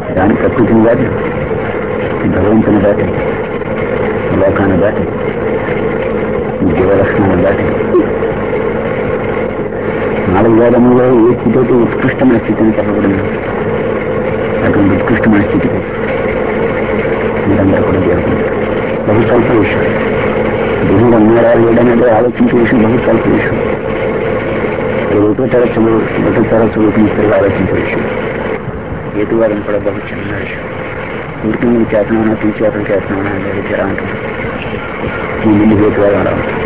దాని ప్రకృతిని దాటి భగవంతుని దాటి లోకాన్ని దాటి జీవలక్షణాన్ని దాటి నాలుగు వేదములో ఏ స్థితి అయితే ఉత్కృష్టమైన స్థితి అని చెప్పబడింది అటువంటి ఉత్కృష్టమైన స్థితికి మీరందరూ కూడా చేరుకుంటారు బహు స్వల్ప విషయం దేవుడు ఉన్నాడా లేడనేది ఆలోచించే విషయం బహు స్వల్ప విషయం అది ఒకటో తరచులు ఒకటో తరచులు పిల్లలు ఆలోచించే విషయం హేతువాదం కూడా బహు చిన్న విషయం ఊరికి నువ్వు చేతనమన్నా తీసేతం చేతనమన్నా అనేది తీరా ఉంటుంది మీ ముందు హేతువాదం అలా ఉంటుంది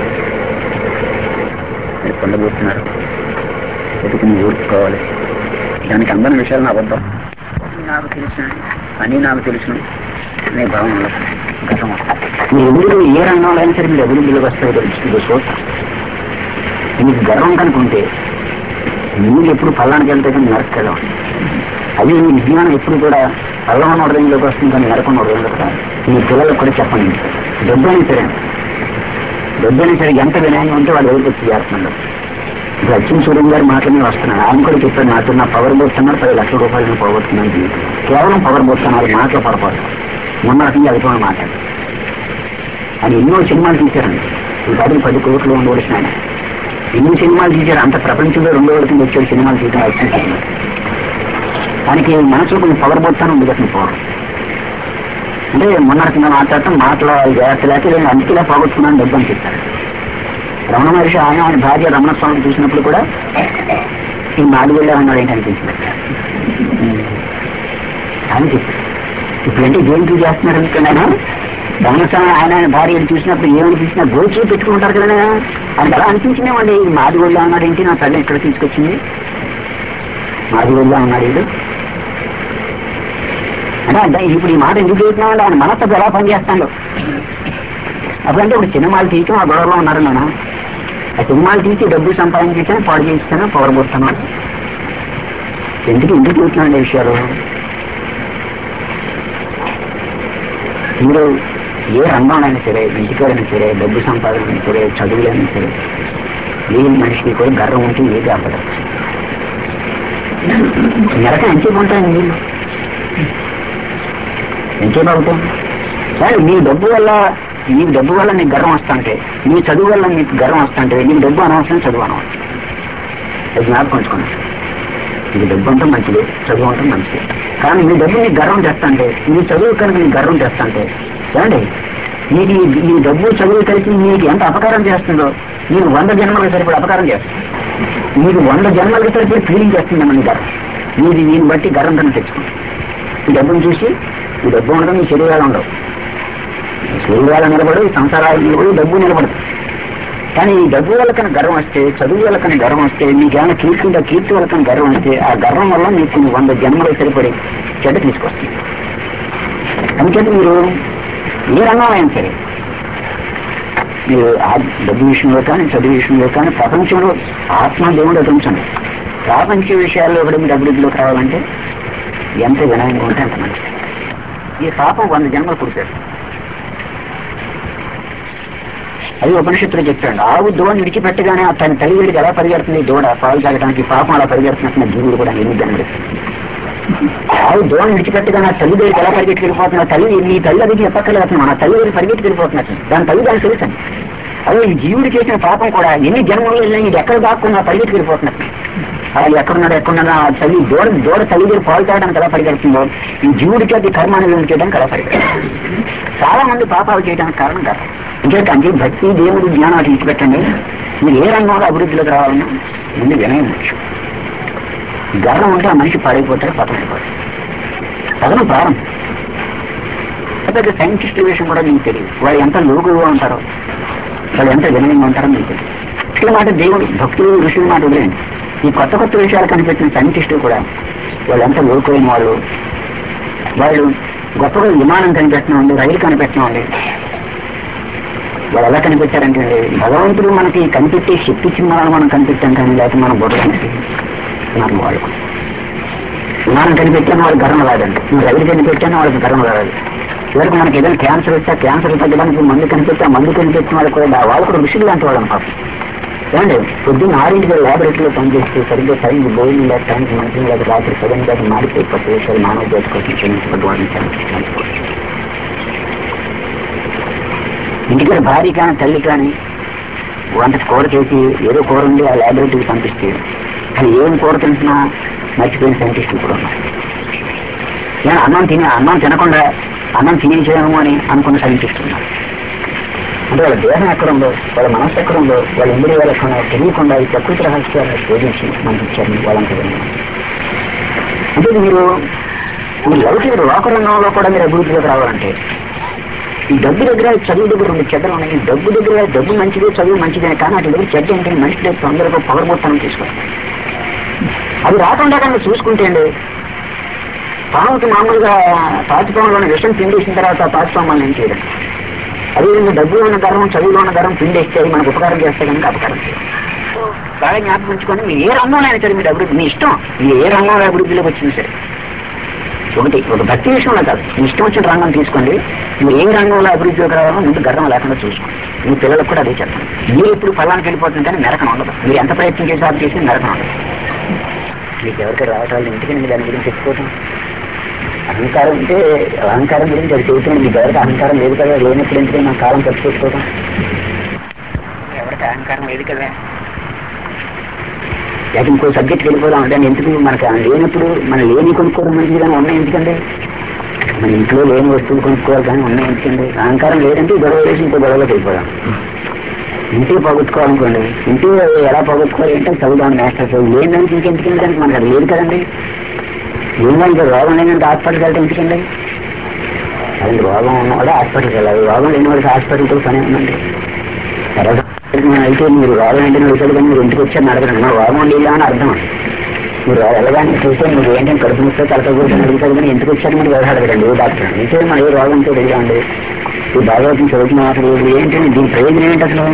మీరు పొందబోతున్నారు ఎదుగు నువ్వు ఊరుకోవాలి దానికి అందరి విషయాలను అబద్ధం నాకు తెలుసు అని నాకు తెలుసు అనే భావనలో గతం మీ ఎదురు ఏ రంగంలో అయినా సరే మీరు అభివృద్ధిలోకి వస్తాయో తెలుస్తుంది చూస్తాం మీకు గర్వం కనుకుంటే మీరు ఎప్పుడు పల్లానికి వెళ్తే కానీ నరకెళ్ళం అది మీ విజ్ఞానం ఎప్పుడు కూడా పల్లం హృదయంలోకి వస్తుంది కానీ నరకం హృదయంలోకి రాదు మీ పిల్లలకు కూడా చెప్పండి డబ్బు అయినా సరే డబ్బు అయినా సరే ఎంత వినయంగా ఉంటే వాళ్ళు ఎవరికి వచ్చి చేస్తున్నారు ఇప్పుడు అచ్చిన సూర్యం గారు మాటలనే వస్తున్నాడు ఆయన కూడా చెప్పారు నాతో నా పవర్ పోతున్నారు పది లక్షల రూపాయలు పోగొట్టుకున్నాను జీవితం కేవలం పవర్ పోతున్నారు మాటలు పొరపాటు మొన్న రకంగా అయిపోయిన మాట ఆయన ఎన్నో సినిమాలు తీశారండి ఈ పది పది కోట్లు ఉండవలసిన ఆయన ఎన్ని సినిమాలు తీశారు అంత ప్రపంచంలో రెండో వరకు వచ్చే సినిమాలు తీయడం వచ్చిన సినిమా దానికి మనసులో కొంచెం పవర్ పోతాను ఉంది కదా పవర్ అంటే మొన్న రకంగా మాట్లాడటం మాటలో జాగ్రత్త లేక నేను అందుకేలా పోగొట్టుకున్నాను డబ్బు అని చెప్పారు రమణ మహర్షి ఆయన ఆయన భార్య రమణ స్వామిని చూసినప్పుడు కూడా ఈ నాలుగు వేళ్ళ ఉన్నాడు ఏంటి అనిపించింది అని చెప్పారు ఇప్పుడంటే దేనికి చేస్తున్నారు అనుకున్నాను రమణ స్వామి ఆయన ఆయన భార్యను చూసినప్పుడు ఏమనిపించినా గోచి పెట్టుకుంటారు కదా అని అలా అనిపించినామండి ఈ మాది ఒళ్ళో ఉన్నాడు ఏంటి నా తల్లి ఎక్కడ తీసుకొచ్చింది మాది ఒళ్ళో ఉన్నాడు వీడు అంటే అంటే ఇప్పుడు ఈ మాట ఎందుకు చెబుతున్నామంటే ఆయన మనస్సు ఎలా పనిచేస్తాడు అప్పుడంటే ఇప్పుడు సినిమాలు తీయటం ఆ గొడవలో ఉన్నారు నేను ఆ సినిమాలు తీసి డబ్బు సంపాదించాను పాడు చేస్తాను పవరబోస్తాను ఎందుకు ఎందుకు చూస్తున్నాండి ఈ విషయాలు మీరు ఏ రంగంలోనైనా సరే ఇంటికాడైనా సరే డబ్బు సంపాదన అయినా సరే చదువులైనా సరే ఏ మనిషికి కూడా గర్వం ఉంటే ఏది అవ్వదు నెలక ఎంతసేపు ఉంటాయండి మీరు ఎంతసేపు అవుతాయి సరే మీ డబ్బు వల్ల నీకు డబ్బు వల్ల నీకు గర్వం వస్తుంటే నీ చదువు వల్ల నీకు గర్వం వస్తుంటే నీకు డబ్బు అనవసరం చదువు అనవసరం అది జ్ఞాపకం ఉంచుకోండి నీకు డబ్బు అంటే మంచిది చదువు అంటే మంచిది కానీ నీ డబ్బు నీకు గర్వం చేస్తాంటే నీ చదువు కనుక నీకు గర్వం చేస్తాంటే ఏమండి నీకు ఈ- ఈ డబ్బు చదువు కలిసి నీకు ఎంత అపకారం చేస్తుందో నీకు వంద జన్మలకు సరిపడి అపకారం చేస్తుంది నీకు వంద జన్మలకు సరిపడి ఫీలింగ్ చేస్తుందమ్మా నీ గర్వం నీది దీన్ని బట్టి గర్వం కన్నా తెచ్చుకో ఈ డబ్బును చూసి ఈ డబ్బు ఉండడం నీ శరీరాలు ఉండవు శరీరాలు నిలబడు ఈ సంసారాలు నిలబడు డబ్బు నిలబడదు కానీ ఈ డబ్బు వల్ల కన్నా గర్వం వస్తే చదువు వల్ల కన్నా గర్వం వస్తే నీకేమైనా కీర్తి ఉంటే ఆ కీర్తి వల్ల కన్నా గర్వం వస్తే ఆ గర్వం వల్ల నీకు కొన్ని వంద జన్మలు సరిపడి చెడ్డ తీసుకొస్తుంది అందుకని మీరు ఏ రంగంలో అయినా సరే మీరు ఆ డబ్బు విషయంలో కానీ చదువు విషయంలో కానీ ప్రపంచంలో ఆత్మ దేవుడు అటుంచండి ప్రాపంచ విషయాల్లో కూడా మీరు అభివృద్ధిలోకి రావాలంటే ఎంత వినయంగా ఉంటే అంత మంచిది ఈ పాపం వంద జన్మలు పుడతాడు అది ఉపనిషత్తులు చెప్పాడు ఆవు దోణ విడిచిపెట్టగానే ఆ తన తల్లి వీడికి ఎలా పరిగెడుతుంది దూడ పాలు తాగడానికి పాపం అలా పరిగెడుతున్నట్టు జీవుడు కూడా ఎన్ని జన్మలు ఆవు దోణ విడిచిపెట్టగానే ఆ తల్లి దగ్గరికి ఎలా పరిగెట్టుకెళ్ళిపోతున్నా తల్లి నీ తల్లి అది చెప్పక్కర్లేదు మన తల్లి దగ్గర పరిగెట్టుకెళ్ళిపోతున్నట్టు దాని తల్లి దానికి తెలుసండి అదే ఈ జీవుడు చేసిన పాపం కూడా ఎన్ని జన్మలు వెళ్ళినా ఇది ఎక్కడ దాక్కున్నా పరిగెట్టుకెళ్ళిపోతున్నట్టు అది ఎక్కడున్నాడు ఎక్కడున్నా ఆ తల్లి దూడ దూడ తల్లి దగ్గర పాలు తాగడానికి ఎలా పరిగెడుతుందో ఈ జీవుడికి అది కర్మానుభవం చేయడానికి ఎలా పరిగెడుతుంది చాలా మంది పాపాలు చేయడానికి కారణం కాదు ఇంకేంటంటే భక్తి దేవుడు జ్ఞానం అటు ఇచ్చిపెట్టండి మీరు ఏ రంగంలో అభివృద్ధిలోకి రావాలన్నా ముందు వినయం ముఖ్యం గర్వం ఉంటే ఆ మనిషి పాడైపోతారు పతనం అయిపోతారు పతనం ప్రారంభం పెద్ద సైంటిస్టుల విషయం కూడా మీకు తెలియదు వాళ్ళు ఎంత లోకుగా ఉంటారో వాళ్ళు ఎంత వినయంగా ఉంటారో మీకు తెలియదు ఇట్ల మాట దేవుడు భక్తులు ఋషుల మాట వదిలేండి ఈ కొత్త కొత్త విషయాలు కనిపెట్టిన సైంటిస్టులు కూడా వాళ్ళు ఎంత లోకైన వాళ్ళు వాళ్ళు గొప్పగా విమానం కనిపెట్టినండి రైలు కనిపెట్టినండి వాళ్ళు ఎలా కనిపెట్టారంటే భగవంతుడు మనకి కనిపెట్టే శక్తి చిహ్నాలను మనం కనిపెట్టాం కానీ లేకపోతే మనం బుర్ర మనం వాళ్ళు విమానం కనిపెట్టాను వాళ్ళకి గర్వం రాదండి నువ్వు రైలు కనిపెట్టాను వాళ్ళకి గర్వం రాదు చివరికి మనకి ఏదైనా క్యాన్సర్ వస్తే ఆ క్యాన్సర్ తగ్గడానికి మందు కనిపెట్టి ఆ మందు కనిపెట్టిన వాళ్ళు కూడా వాళ్ళు కూడా ఋషులు లాంటి వాళ్ళు పాపం ఏమండి పొద్దున్న ఆరింటికి లాబొరేటరీలో పనిచేస్తే సరిగ్గా టైం భోజనం లేదు టైంకి మంత్రం లేదు రాత్రి సగం దాకా మారిపోయి కొత్త విషయాలు మానవ జాతి కోసం క్షమించబడ్డ ఇంటికి భార్య కానీ తల్లి కానీ వంట కూర చేసి ఏదో కూర ఉండి ఆ లాబొరేటరీకి పంపిస్తే అది ఏం కూర తింటున్నా మర్చిపోయిన సైంటిస్టులు కూడా ఉన్నారు నేను అన్నం తిని అన్నం తినకుండా అన్నం తినేసేయము అని అనుకున్న సైంటిస్టులు ఉన్నారు అంటే వాళ్ళ దేహం ఎక్కడ ఉందో వాళ్ళ మనసు ఎక్కడ ఉందో వాళ్ళ ఇంద్రియాలు ఎక్కడ ఉన్నాయో తెలియకుండా ఈ ప్రకృతి రహస్యాలను శోధించి మనకి ఇచ్చారు వాళ్ళంతా అంటే మీరు మీ లౌకిక లోకరంగంలో కూడా మీరు అభివృద్ధిలోకి రావాలంటే ఈ డబ్బు దగ్గర చదువు దగ్గర రెండు చెడ్డలు ఉన్నాయి ఈ డబ్బు దగ్గర డబ్బు మంచిదే చదువు మంచిదే కానీ అటు దగ్గర చెడ్డ ఏంటంటే మనిషి దగ్గర తొందరగా పొగరబోతానం తీసుకొస్తాం అది రాకుండా కన్నా చూసుకుంటే అండి పాముకి మామూలుగా తాచుపాములోని విషం పిండేసిన తర్వాత తాచుపాములను ఏం చేయడం అదేవిధంగా డబ్బులో ఉన్న గర్వం చదువులో ఉన్న గర్వం పిండేస్తే అవి మనకు ఉపకారం చేస్తే కనుక అపకారం చేయడం బాగా జ్ఞాపకం ఉంచుకొని మీరు ఏ రంగంలో అయినా సరే మీరు అభివృద్ధి మీ ఇష్టం మీరు ఏ రంగంలో అభివృద్ధిలోకి వచ్చినా సరే ఒకటి ఒక భక్తి విషయంలో కాదు మీ ఇష్టం వచ్చిన రంగం తీసుకోండి మీరు ఏ రంగంలో అభివృద్ధిలోకి రావాలో ముందు గర్వం లేకుండా చూసుకోండి మీ పిల్లలకు కూడా అదే చెప్పండి మీరు ఇప్పుడు ఫలానికి వెళ్ళిపోతుంది కానీ మెరకం ఉండదు మీరు ఎంత ప్రయత్నం చేసి అది చేసి మెరకం ఉండదు మీకు ఎవరికి రావటాలు ఇంటికి మీరు దాని గురించి చెప్పుకోవటం అహంకారం అంటే అహంకారం గురించి అది చెబుతుంది మీకు ఎవరికి అహంకారం లేదు కదా లేనప్పుడు ఎందుకంటే మన కాలం ఖర్చు పెట్టుకోవటం ఎవరికి అహంకారం లేదు కదా లేక ఇంకో సబ్జెక్ట్కి వెళ్ళిపోదాం అంటే ఎందుకు మనకు లేనప్పుడు మన లేని కొనుక్కోవడం మంచిది కానీ ఉన్నాయి ఎందుకండి మన ఇంట్లో లేని వస్తువులు కొనుక్కోవాలి కానీ ఉన్నాయి ఎందుకండి అహంకారం లేదంటే ఈ గొడవ వేసి ఇంకో గొడవలోకి వెళ్ళిపోదాం ఇంటికి పోగొట్టుకోవాలనుకోండి ఇంటికి ఎలా పోగొట్టుకోవాలి అంటే చదువుదాం మాస్టర్ చదువు లేదానికి ఇంకెందుకు దానికి మనకు అది లేదు కదండి ఏంటంటే ఇంకా రోగం లేనంటే హాస్పిటల్కి వెళ్తే ఎందుకండి అది రోగం ఉన్నవాడు హాస్పిటల్కి వెళ్ళాలి రోగం లేనివాడికి హాస్పిటల్తో పని ఉందండి తర్వాత అయితే మీరు రోగం ఏంటని అడుగుతాడు కానీ మీరు ఇంటికి వచ్చారని అడగడం నా రోగం లేదా అని అర్థం మీరు వెళ్ళగానే చూస్తే మీరు ఏంటంటే కడుపు నొప్పి తలక కూర్చొని అడుగుతాడు కానీ ఎందుకు వచ్చారు మీరు ఎవరు అడగడండి ఏ డాక్టర్ అయితే మన ఏ రోగంతో తెలియదండి ఈ భాగవతం చదువుతున్న అసలు ఏంటంటే దీని ప్రయోజనం ఏంటి అసలు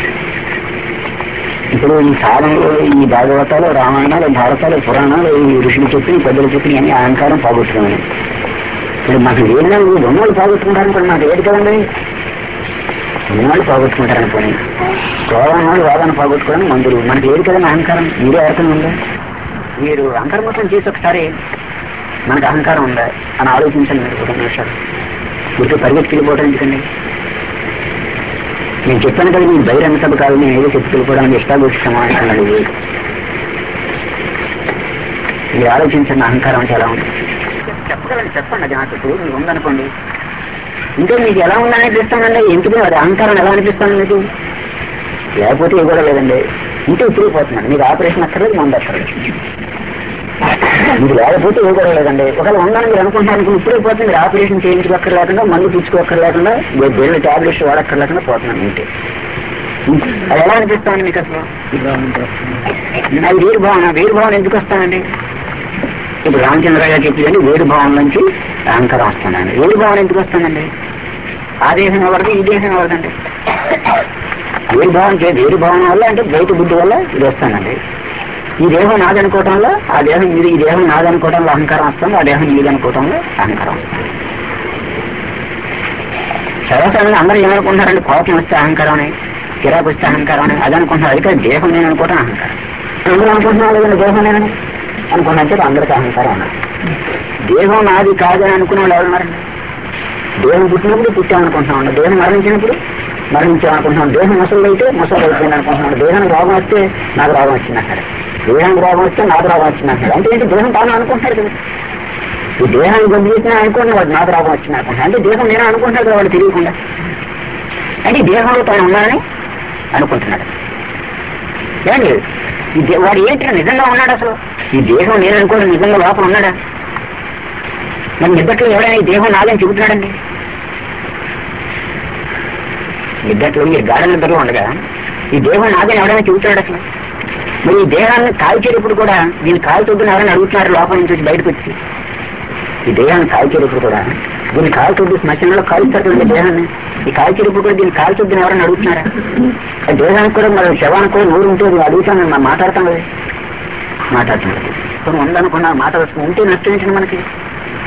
ఇప్పుడు ఈ కాలంలో ఈ భాగవతాలు రామాయణాలు భారతాలు పురాణాలు ఈ ఋషులు చెప్పి పెద్దలు చెప్పి అన్ని అహంకారం పోగొట్టుకున్నాయి ఇప్పుడు మాకు ఏదైనా ఉన్నవాళ్ళు పోగొట్టుకుంటారు అనుకోండి మాకు ఏది కదండి ఉన్నవాళ్ళు పోగొట్టుకుంటారు అనుకోండి రోగం వాళ్ళు రోగాన్ని పోగొట్టుకోవడం మందులు మనకి ఏది కదండి అహంకారం మీరే అర్థం ఉందా మీరు అంతర్ముఖం చేసి ఒకసారి మనకు అహంకారం ఉందా అని ఆలోచించండి మీరు ఒక నిమిషాలు మీరు పరిగెత్తుకెళ్ళిపోవడం ఎందుకండి నేను చెప్పాను కదా నేను బహిరంగ సభ కాదు నేను ఏదో చెప్పుకెళ్ళిపోవడానికి ఇష్టాభూషి సమావేశం అది మీరు ఆలోచించండి అహంకారం అంటే ఎలా ఉంది చెప్పగలండి చెప్పండి అది నాకు ఇప్పుడు మీకు ఉందనుకోండి ఇంకా మీకు ఎలా ఉందని అనిపిస్తానండి ఎందుకు అది అహంకారం ఎలా అనిపిస్తాను మీకు లేకపోతే ఇది కూడా లేదండి ఇంటే ఇప్పుడు పోతున్నాను మీకు ఆపరేషన్ అక్కర్లేదు మందు అక్కర్లేదు మీకు లేకపోతే ఏ కూడా లేదండి ఒకవేళ ఉందని మీరు అనుకుంటున్నారు ఇప్పుడే పోతే మీరు ఆపరేషన్ చేయించుకోక్కర్లేకుండా మందు తీసుకోక్కర్లేకుండా వేరే టాబ్లెట్స్ వాడక్కర్లేకుండా పోతున్నాను ఇంటే అది ఎలా అనిపిస్తామండి మీకు అసలు అది వేరు భావన వేరు భావన ఎందుకు వస్తానండి ఇప్పుడు రామచంద్ర గారు చెప్పిందండి వేరు భావన నుంచి అహంకారం వస్తానండి వేరు భావన ఎందుకు వస్తానండి ఆ దేశం ఎవరిది ఈ దేశం ఎవరిదండి వేరు భావన చే- వేరు భావన వల్ల అంటే బయట బుద్ధి వల్ల ఇది వస్తానండి ఈ దేహం నాదనుకోవటంలో ఆ దేహం ఇది ఈ దేహం నాదనుకోవటంలో అహంకారం వస్తుంది ఆ దేహం ఇది అనుకోవటంలో అహంకారం వస్తుంది సర్వసాధారణంగా అందరూ ఏమనుకుంటారంటే కోపం వస్తే అహంకారం అని చిరాకు వస్తే అహంకారం అని అది అనుకుంటున్నారు అయితే దేహం నేను అనుకోవటం అహంకారం అందరూ అనుకుంటున్నారు లేదండి దేహం నేనని అనుకున్నట్టు అందరికీ అహంకారం అన్నారు దేహం నాది కాదని అనుకునే వాళ్ళు ఎవరున్నారండి దేహం పుట్టినప్పుడు పుట్టామనుకుంటున్నాం దేహం మరణించినప్పుడు మరణించామనుకుంటున్నాం దేహం ముసలు అయితే ముసలు అయిపోయింది అనుకుంటున్నాడు దేహం రోగం వస్తే నాకు రోగం వచ్చింది అంటాడు దేహం రోగం వస్తే నాకు రోగం వచ్చింది అంటాడు అంటే ఏంటి దేహం తాను అనుకుంటాడు కదా ఈ దేహాన్ని గొంతు చేసినా అనుకున్న వాడు నాకు రోగం వచ్చింది అనుకుంటాడు అంటే దేహం నేను అనుకుంటాడు కదా వాడు తెలియకుండా అంటే ఈ దేహంలో తాను ఉన్నానని అనుకుంటున్నాడు ఏమండి ఈ దే- వాడు ఏంటి నిజంగా ఉన్నాడు అసలు ఈ దేహం నేను అనుకోవడం నిజంగా లోపల ఉన్నాడా మరి నిద్దట్లో ఎవరైనా ఈ దేహం నాదని చెబుతున్నాడండి నిద్దట్లో మీరు గాఢ నిద్రలో ఉండగా ఈ దేహం నాదని ఎవరైనా చెబుతున్నాడు అసలు మరి ఈ దేహాన్ని కాల్చేటప్పుడు కూడా దీన్ని కాల్చొద్దని ఎవరైనా అడుగుతున్నారు లోపల నుంచి వచ్చి బయటకు వచ్చి ఈ దేహాన్ని కాల్చేటప్పుడు కూడా దీన్ని కాల్చొద్దు శ్మశానంలో కాల్చుతారు ఈ దేహాన్ని ఈ కాల్చేటప్పుడు కూడా దీన్ని కాల్చొద్దని ఎవరైనా అడుగుతున్నారా ఆ దేహానికి కూడా మరి శవానికి కూడా నూరు ఉంటుంది అడుగుతాను మనం మాట్లాడతాం కదా మాట్లాడుతున్నాడు కొన్ని ఉందనుకున్నా మాట వస్తుంది ఉంటే నష్టం మనకి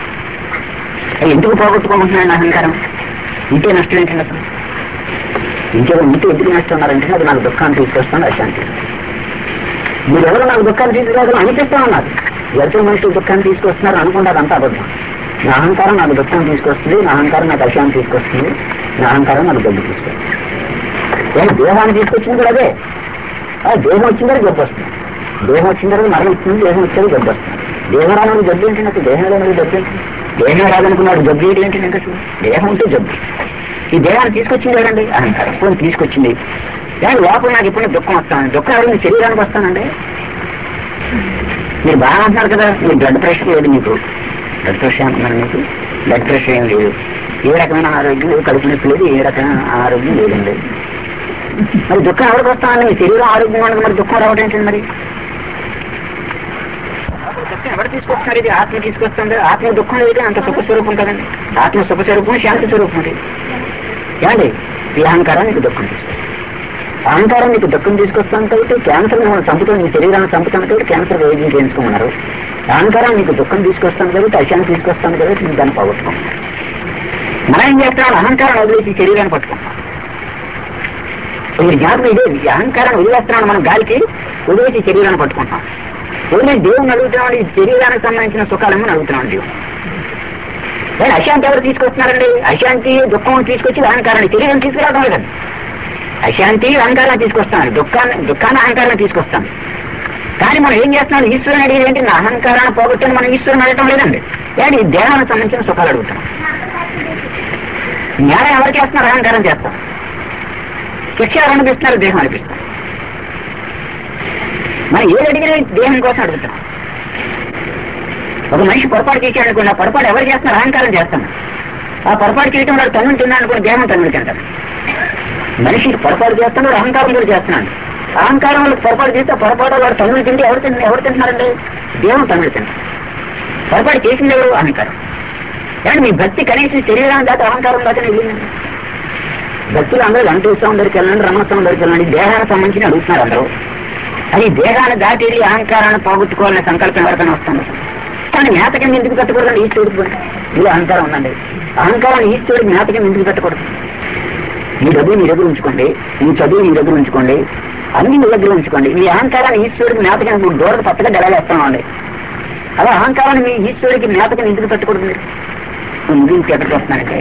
అవి ఎందుకు పోగొట్టుకుంటున్నాడు అహంకారం ఇంటే నష్టం ఏంటండి అసలు ఇంకేదో ఇంటి ఎందుకు నేస్తున్నారంటే అది నాకు దుఃఖాన్ని తీసుకొస్తాను అశాంతి మీరు ఎవరు నాకు దుఃఖాన్ని తీసుకురాగలం అనిపిస్తా ఉన్నారు ఎవరి మనుషులు దుఃఖాన్ని తీసుకొస్తున్నారు అనుకుంటారు అంతా అబద్ధం నా అహంకారం నాకు దుఃఖం తీసుకొస్తుంది నా అహంకారం నాకు అశాంతి తీసుకొస్తుంది నా అహంకారం నాకు డబ్బు తీసుకొస్తుంది ఏం దేహాన్ని తీసుకొచ్చింది కూడా అదే ఆ దేహం వచ్చిన తర్వాత జబ్బు వస్తుంది దేహం వచ్చిన తర్వాత మరణిస్తుంది దేహం వచ్చేది జబ్బు వస్తుంది దేహం రానది జబ్బు ఏంటి నాకు దేహం లేనది జబ్బు ఏంటి దేహం రాదనుకున్నాడు జబ్బు ఏంటి ఏంటి నాకు అసలు దేహం ఉంటే జబ్బు ఈ దేహాన్ని తీసుకొచ్చింది ఎవరండి అహంకారం పోనీ తీసుకొచ్చింది కానీ లోపల నాకు ఎప్పుడు దుఃఖం వస్తాను దుఃఖం ఎవరు శరీరానికి వస్తానండి మీరు బాగా అంటున్నారు కదా మీ బ్లడ్ ప్రెషర్ లేదు మీకు బ్లడ్ ప్రెషర్ ఏమన్నారు మీకు బ్లడ్ ప్రెషర్ ఏం లేదు ఏ రకమైన ఆరోగ్యం లేదు కడుపు నొప్పి లేదు ఏ రకమైన ఆరోగ్యం లేదండి మరి దుఃఖం ఎవరికి వస్తానండి మీ శరీరం ఆరోగ్యంగా ఉండదు మరి దుఃఖం రావడం ఏంటండి మరి దుఃఖం ఎవరు తీసుకొస్తున్నారు ఇది ఆత్మ తీసుకొస్తుంది ఆత్మ దుఃఖం లేదు అంత సుఖ స్వరూపం కదండి ఆత్మ సుఖ స్వరూపం శాంతి స్వరూపం అది ఏమండి ఈ అహంకారం నీకు దుఃఖం తీసుకొస్తుంది అహంకారం నీకు దుఃఖం తీసుకొస్తాను కాబట్టి క్యాన్సర్ మనం చంపుతాం నీ శరీరాన్ని చంపుతాను కాబట్టి క్యాన్సర్ వైద్యం చేయించుకోమన్నారు అహంకారం నీకు దుఃఖం తీసుకొస్తాను కాబట్టి అశాంతి తీసుకొస్తాను కాబట్టి నీకు దాన్ని పోగొట్టుకోమన్నారు మనం ఏం చేస్తున్నాం అహంకారం వదిలేసి శరీరాన్ని పట్టుకుంటాం ఈ జ్ఞాపకం ఇదే ఈ అహంకారాన్ని వదిలేస్తున్నాం మనం గాలికి వదిలేసి శరీరాన్ని పట్టుకుంటాం వదిలేసి దేవుని అడుగుతున్నాం ఈ శరీరానికి సంబంధించిన సుఖాలేమో అడుగుతున్నాం దేవుడు కానీ అశాంతి ఎవరు తీసుకొస్తున్నారండి అశాంతి దుఃఖం తీసుకొచ్చి అహంకారాన్ని శరీరం తీసుకురావడం లేదండి అశాంతి అహంకారాన్ని తీసుకొస్తాను దుఃఖాన్ని దుఃఖాన్ని అహంకారాన్ని తీసుకొస్తాను కానీ మనం ఏం చేస్తున్నాం ఈశ్వరుని అడిగేది ఏంటి నా అహంకారాన్ని పోగొట్టని మనం ఈశ్వరుని అడగటం లేదండి ఏంటి ఈ దేహానికి సంబంధించిన సుఖాలు అడుగుతాం న్యాయం ఎవరు చేస్తున్నారు అహంకారం చేస్తాం శిక్ష ఎవరు అనిపిస్తున్నారు దేహం అనిపిస్తారు మనం ఏది అడిగినా దేహం కోసం అడుగుతాం ఒక మనిషి పొరపాటు చేశాడు అనుకోండి ఆ పొరపాటు ఎవరు చేస్తున్నారు అహంకారం చేస్తాం ఆ పొరపాటు చేయడం వాడు తన్నులు తిన్నాడు అనుకోండి దేహం తన్నులు తింటాడు మనిషి పొరపాటు చేస్తున్నాడు అహంకారం కూడా చేస్తున్నాడు అహంకారం వాళ్ళకి పొరపాటు చేస్తే ఆ పొరపాటు వాడు తన్నులు తింటే ఎవరు తింటే ఎవరు తింటున్నారండి దేహం తన్నులు తింటారు పొరపాటు చేసింది ఎవరు అహంకారం కానీ మీ భక్తి కనీసం శరీరాన్ని దాకా అహంకారం దాకా వెళ్ళిందండి భక్తులు అందరూ వెంకటేశ్వరం దగ్గరికి వెళ్ళండి రమణస్వామి దగ్గరికి వెళ్ళండి దేహానికి సంబంధించి అడుగుతున్నారు అందరూ అది దేహాన్ని దాటి వెళ్ళి అహంకారాన్ని పోగొట్టుకోవాలనే సంకల్పం ఎవరికైనా వస్తుంది కానీ జ్ఞాపకం ఎందుకు పెట్టకూడదు ఈశ్వరుడికి కూడా ఇలా అహంకారం ఉందండి అహంకారాన్ని ఈశ్వరుడికి జ్ఞాపకం ఎందుకు పెట్టకూడదు మీ డబ్బు మీ దగ్గర ఉంచుకోండి మీ చదువు మీ దగ్గర ఉంచుకోండి అన్ని మీ దగ్గర ఉంచుకోండి మీ అహంకారాన్ని ఈశ్వరుడికి జ్ఞాపకం మీరు దూరం పచ్చగా డెలవేస్తామండి అలా అహంకారాన్ని మీ ఈశ్వరుడికి జ్ఞాపకం ఎందుకు పెట్టకూడదు మీరు మీ ముగింపు ఎక్కడికి వస్తున్నానంటే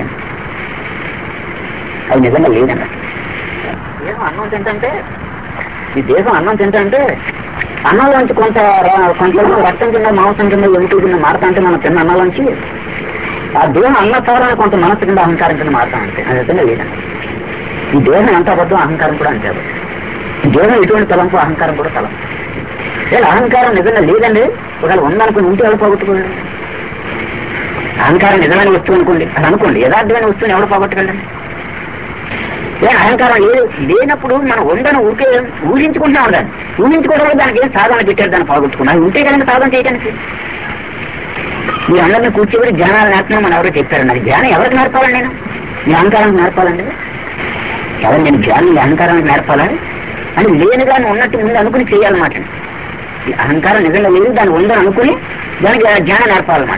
అది నిజంగా లేదండి అసలు దేహం అన్నం తింటే ఈ దేహం అన్నం తింటే అన్నంలోంచి కొంత ర- కొంత రక్తం కింద మాంసం కింద ఎముకల కింద మారుతా అంటే మనం తిన్న అన్నంలోంచి ఆ దేహం అన్న సారాన్ని కొంత మనసు కింద అహంకారం కింద మారుతా అంటే అది నిజంగా లేదండి ఈ దేహం ఎంత అబద్ధం అహంకారం కూడా అంతే అబద్ధం ఈ దేహం ఎటువంటి తలంపు అహంకారం కూడా తలంపు ఇలా అహంకారం నిజంగా లేదండి ఒకవేళ ఉందనుకుని ఉంటే ఎవరు పోగొట్టుకోండి అహంకారం నిజమైన వస్తువు అనుకోండి అది అనుకోండి యథార్థమైన వస్తువుని ఎవరు పోగొట్టుకెళ్ళండి ఏ అహంకారం లేదు లేనప్పుడు మనం ఉందని ఊరికే ఊహించుకుంటున్నాం దాన్ని ఊహించుకోవడం వల్ల దానికి ఏం సాధన పెట్టారు దాన్ని పోగొట్టుకున్నాం ఉంటే కనుక సాధన చేయడానికి మీరు అందరినీ కూర్చోబెట్టి జ్ఞానాలు నేర్పడం మనం ఎవరో చెప్పారు నాకు జ్ఞానం ఎవరికి నేర్పాలండి నేను మీ అహంకారానికి నేర్పాలండి ఎవరు నేను జ్ఞానం ఈ అహంకారానికి నేర్పాలా అని లేని దాన్ని ఉన్నట్టు ముందు అనుకుని చేయాలన్నమాట ఈ అహంకారం నిజంగా లేదు దాన్ని ఉందని అనుకుని దానికి ఆ జ్ఞానం నేర్పాలన్నమాట